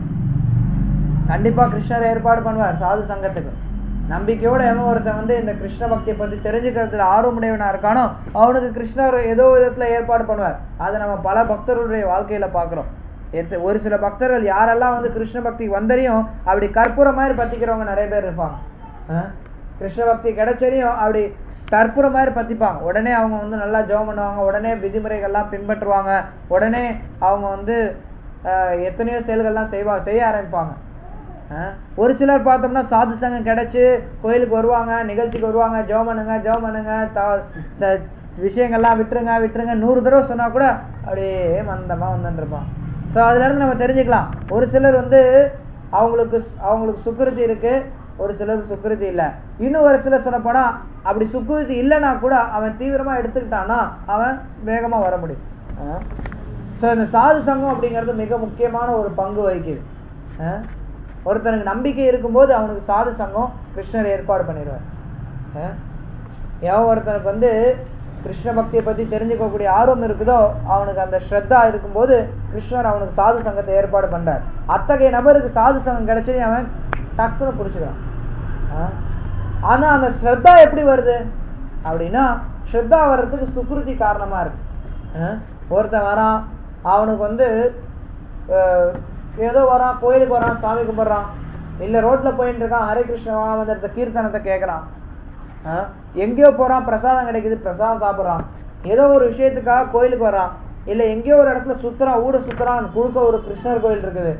கண்டிப்பா கிருஷ்ணர் ஏற்பாடு பண்ணுவார் சாது சங்கத்துக்கு நம்பிக்கையோட எவன் ஒருத்தன் வந்து இந்த கிருஷ்ண பக்தியை பத்தி தெரிஞ்சுக்கிறதுல ஆர்வமுடையவனா இருக்கானோ அவனுக்கு கிருஷ்ணர் ஏதோ விதத்துல ஏற்பாடு பண்ணுவார் அதை நம்ம பல பக்தர்களுடைய வாழ்க்கையில பாக்குறோம் எத்த ஒரு சில பக்தர்கள் யாரெல்லாம் வந்து கிருஷ்ண பக்திக்கு வந்தறியும் அப்படி கற்பூரம் மாதிரி பத்திக்கிறவங்க நிறைய பேர் இருப்பாங்க ஆஹ் கிருஷ்ண பக்தி கிடைச்சதையும் அப்படி கற்பூரம் மாதிரி பத்திப்பாங்க உடனே அவங்க வந்து நல்லா ஜெபம் பண்ணுவாங்க உடனே விதிமுறைகள்லாம் பின்பற்றுவாங்க உடனே அவங்க வந்து ஆஹ் எத்தனையோ செயல்கள்லாம் செய்வா செய்ய ஆரம்பிப்பாங்க ஆஹ் ஒரு சிலர் பார்த்தோம்னா சாது சங்கம் கிடைச்சு கோயிலுக்கு வருவாங்க நிகழ்ச்சிக்கு வருவாங்க ஜெபம் பண்ணுங்க ஜெபம் பண்ணுங்க த- த- விஷயங்கள்லாம் விட்டுருங்க விட்டுருங்க நூறு தடவை சொன்னா கூட அப்படியே மந்தமா வந்துருப்பான் ஸோ அதுல இருந்து நம்ம தெரிஞ்சுக்கலாம் ஒரு சிலர் வந்து அவங்களுக்கு அவங்களுக்கு சுக்கிருதி இருக்கு ஒரு சிலருக்கு சுக்கிருதி இல்ல இன்னும் ஒரு சிலர் சொல்ல போனா அப்படி சுக்கிருதி இல்லைன்னா கூட அவன் தீவிரமா எடுத்துக்கிட்டான்னா அவன் வேகமா வர முடியும் ஸோ இந்த சாது சங்கம் அப்படிங்கிறது மிக முக்கியமான ஒரு பங்கு வகிக்குது ஆஹ் ஒருத்தனுக்கு நம்பிக்கை இருக்கும்போது அவனுக்கு சாது சங்கம் கிருஷ்ணர் ஏற்பாடு பண்ணிடுவார் ஆஹ் எவன் ஒருத்தனுக்கு வந்து கிருஷ்ண பக்தியை பத்தி தெரிஞ்சுக்கக்கூடிய ஆர்வம் இருக்குதோ அவனுக்கு அந்த ஸ்ரத்தா இருக்கும்போது கிருஷ்ணர் அவனுக்கு சாது சங்கத்தை ஏற்பாடு பண்றார் அத்தகைய நபருக்கு சாது சங்கம் கிடைச்சது அவன் டக்குன்னு புடிச்சுக்கிறான் ஆஹ் ஆனா அந்த ஸ்ரத்தா எப்படி வருது அப்படின்னா ஸ்ரத்தா வர்றதுக்கு சுக்ருதி காரணமா இருக்கு ஆஹ் ஒருத்தன் வரான் அவனுக்கு வந்து அஹ், ஏதோ வரான் கோயிலுக்கு வரான் சாமி கும்பிடுறான் இல்ல ரோட்ல போயிட்டு இருக்கான் ஹரே கிருஷ்ண மகாமந்திரத்தை கீர்த்தனத்தை கேட்கறான் ஆஹ், எங்கேயோ போறான் பிரசாதம் கிடைக்குது பிரசாதம் சாப்பிடுறான் ஏதோ ஒரு விஷயத்துக்காக கோயிலுக்கு வர்றான் இல்ல எங்கேயோ ஒரு இடத்துல சுத்துறான் ஊட சுத்துறான் குறுக்க ஒரு கிருஷ்ணர் கோயில் இருக்குது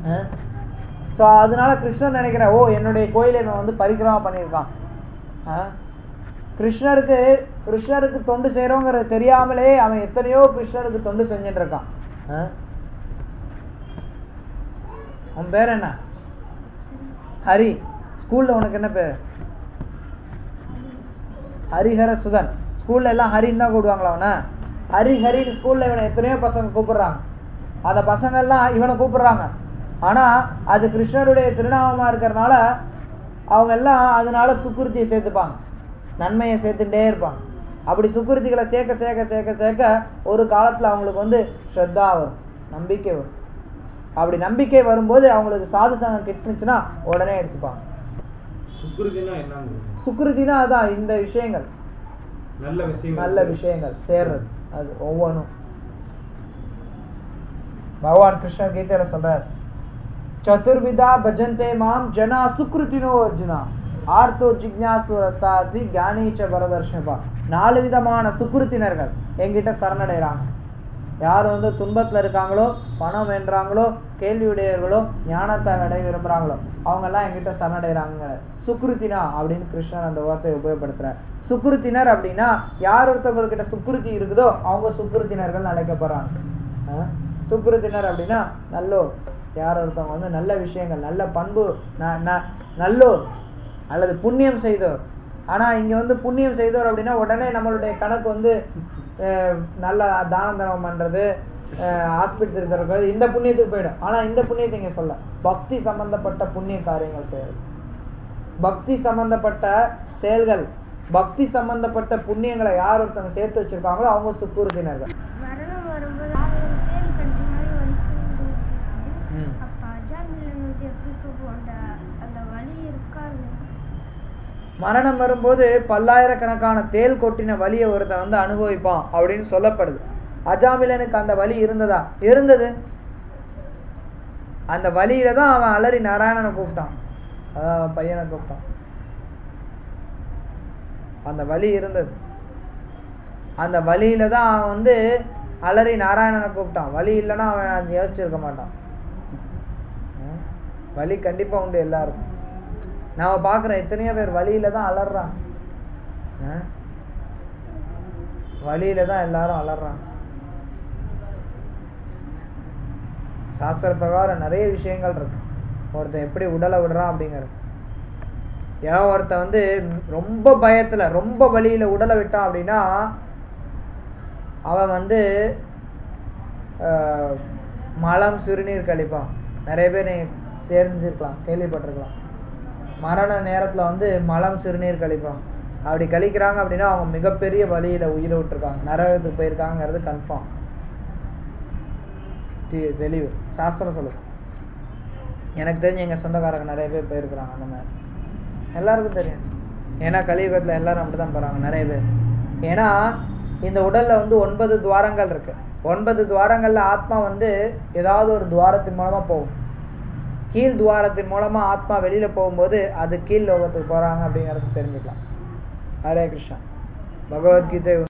சோ அதனால கிருஷ்ணர் நினைக்கிறேன் ஓ என்னுடைய கோயிலை இவன் வந்து பரிக்கிரமா பண்ணியிருக்கான் ஆஹ், கிருஷ்ணருக்கு கிருஷ்ணருக்கு தொண்டு செய்யறோங்கிறது தெரியாமலே அவன் எத்தனையோ கிருஷ்ணருக்கு தொண்டு செஞ்சுட்டு இருக்கான் ஆஹ். உன் பேர் என்ன ஹரி ஸ்கூல்ல உனக்கு என்ன பேர் ஹரிஹர சுதன் ஸ்கூல்ல எல்லாம் ஹரின்னு தான் கூப்பிடுவாங்களா அவனை ஹரி ஹரின்னு ஸ்கூல்ல இவனை எத்தனையோ பசங்க கூப்பிடுறாங்க அந்த பசங்க எல்லாம் இவனை கூப்பிடுறாங்க ஆனா அது கிருஷ்ணருடைய திருநாமமா இருக்கிறதுனால அவங்க எல்லாம் அதனால சுக்குருத்தியை சேர்த்துப்பாங்க நன்மையை சேர்த்துட்டே இருப்பாங்க அப்படி சுக்குருத்திகளை சேர்க்க சேர்க்க சேர்க்க சேர்க்க ஒரு காலத்துல அவங்களுக்கு வந்து ஸ்ரத்தா வரும் நம்பிக்கை வரும் அப்படி நம்பிக்கை வரும்போது அவங்களுக்கு சாது சங்கம் கிட்டுச்சுன்னா உடனே எடுத்துப்பாங்க சுக்குருதினா என்னன்னு சுக்குருத்தினா அதான் இந்த விஷயங்கள் நல்ல விஷயம் நல்ல விஷயங்கள் சேர்றது அது ஒவ்வொன்றும் பகவான் கிருஷ்ணர் கீதையில சொல்றார் சதுர்விதா பஜந்தே மாம் ஜனா சுக்ருத்தினோ அர்ஜுனா ஆர்த்தோ ஜிக்ஞாசு ரத்தாதி ஞானீச்ச வரதர்ஷபா நாலு விதமான சுக்ருத்தினர்கள் என்கிட்ட சரணடைறாங்க யார் வந்து துன்பத்துல இருக்காங்களோ பணம் வேண்டுறாங்களோ கேள்வியுடையவர்களோ ஞானத்தை அடைய விரும்புறாங்களோ அவங்க எல்லாம் என்கிட்ட சரணடைறாங்க சுக்ருத்தினா அப்படின்னு கிருஷ்ணர் அந்த வார்த்தையை உபயோகப்படுத்துறார் சுக்ருத்தினர் அப்படின்னா யார் ஒருத்தவங்ககிட்ட சுக்ருத்தி இருக்குதோ அவங்க சுக்ருத்தினர்கள் அழைக்கப்படுறாங்க ஆ? சுக்ருத்தினர் அப்படின்னா நல்லோர் யார் ஒருத்தவங்க வந்து நல்ல விஷயங்கள் நல்ல பண்பு ந- ந- நல்லோர் அல்லது புண்ணியம் செய்தோர் ஆனா இங்க வந்து புண்ணியம் செய்தோர் அப்படின்னா உடனே நம்மளுடைய கணக்கு வந்து அஹ், நல்ல தான தர்மம் பண்றது ஹாஸ்பிட்டல் இருக்கிறது இந்த புண்ணியத்துக்கு போயிடும் ஆனா இந்த புண்ணியத்தை இங்க சொல்ல பக்தி சம்பந்தப்பட்ட புண்ணிய காரியங்கள் செய்யறது பக்தி சம்பந்தப்பட்ட செயல்கள் பக்தி சம்பந்தப்பட்ட புண்ணியங்களை யார் ஒருத்தவங்க சேர்த்து வச்சிருக்காங்களோ அவங்க சுக்குறுத்தினர்கள் மரணம் வரும்போது ஆயிரம் பேர் கஞ்சி மாதிரி வலிக்குது ம். அப்ப அஜாமிலன் வந்து எப்படி போகும் அந்த அந்த வலி இருக்காது மரணம் வரும்போது பல்லாயிரக்கணக்கான தேள் கொட்டின வலியை ஒருத்தன் வந்து அனுபவிப்பான் அப்படின்னு சொல்லப்படுது அஜாமிலனுக்கு அந்த வலி இருந்ததா இருந்தது அந்த வலியில தான் அவன் அலறி நாராயணனை கூப்பிட்டான் அதான் அவன் பையனை கூப்பிட்டான் அந்த வலி இருந்தது அந்த வலியில தான் அவன் வந்து அலறி நாராயணனை கூப்பிட்டான் வலி இல்லைன்னா அவன் அதை யோசிச்சிருக்க மாட்டான் ம்? வலி கண்டிப்பா உண்டு எல்லாருக்கும் நாம பார்க்குறோம் எத்தனையோ பேர் வழியில தான் அலறாங்க ஆ? வழியில தான் எல்லாரும் அலறாங்க சாஸ்திர பிரகாரம் நிறைய விஷயங்கள் இருக்கு ஒருத்தன் எப்படி உடலை விடுறான் அப்படிங்கிறது ஏன் ஒருத்தன் வந்து ரொம்ப பயத்துல ரொம்ப வலியில உடலை விட்டான் அப்படின்னா அவன் வந்து ஆஹ், மலம் சிறுநீர் கழிப்பான் நிறைய பேர் நீங்க தெரிஞ்சிருக்கலாம் கேள்விப்பட்டிருக்கலாம் மரண நேரத்துல வந்து மலம் சிறுநீர் கழிப்பான் அப்படி கழிக்கிறாங்க அப்படின்னா அவங்க மிகப்பெரிய வழியில உயிரை விட்டுருக்காங்க நரகத்துக்கு போயிருக்காங்கிறது கன்ஃபார்ம் தெளிவு சாஸ்திரம் சொல்லுது எனக்கு தெரிஞ்சு எங்க சொந்தக்காரங்க நிறைய பேர் போயிருக்கிறாங்க அந்த மாதிரி எல்லாருக்கும் தெரியும் ஏன்னா கலியுகத்துல எல்லாரும் அப்படிதான் போறாங்க நிறைய பேர் ஏன்னா இந்த உடல்ல வந்து ஒன்பது துவாரங்கள் இருக்கு ஒன்பது துவாரங்கள்ல ஆத்மா வந்து ஏதாவது ஒரு துவாரத்தின் மூலமா போகும் கீழ் துவாரத்தின் மூலமா ஆத்மா வெளியில போகும்போது அது கீழ் லோகத்துக்கு போறாங்க அப்படிங்கறது தெரிஞ்சுக்கலாம் ஹரே கிருஷ்ணா பகவத்கீதை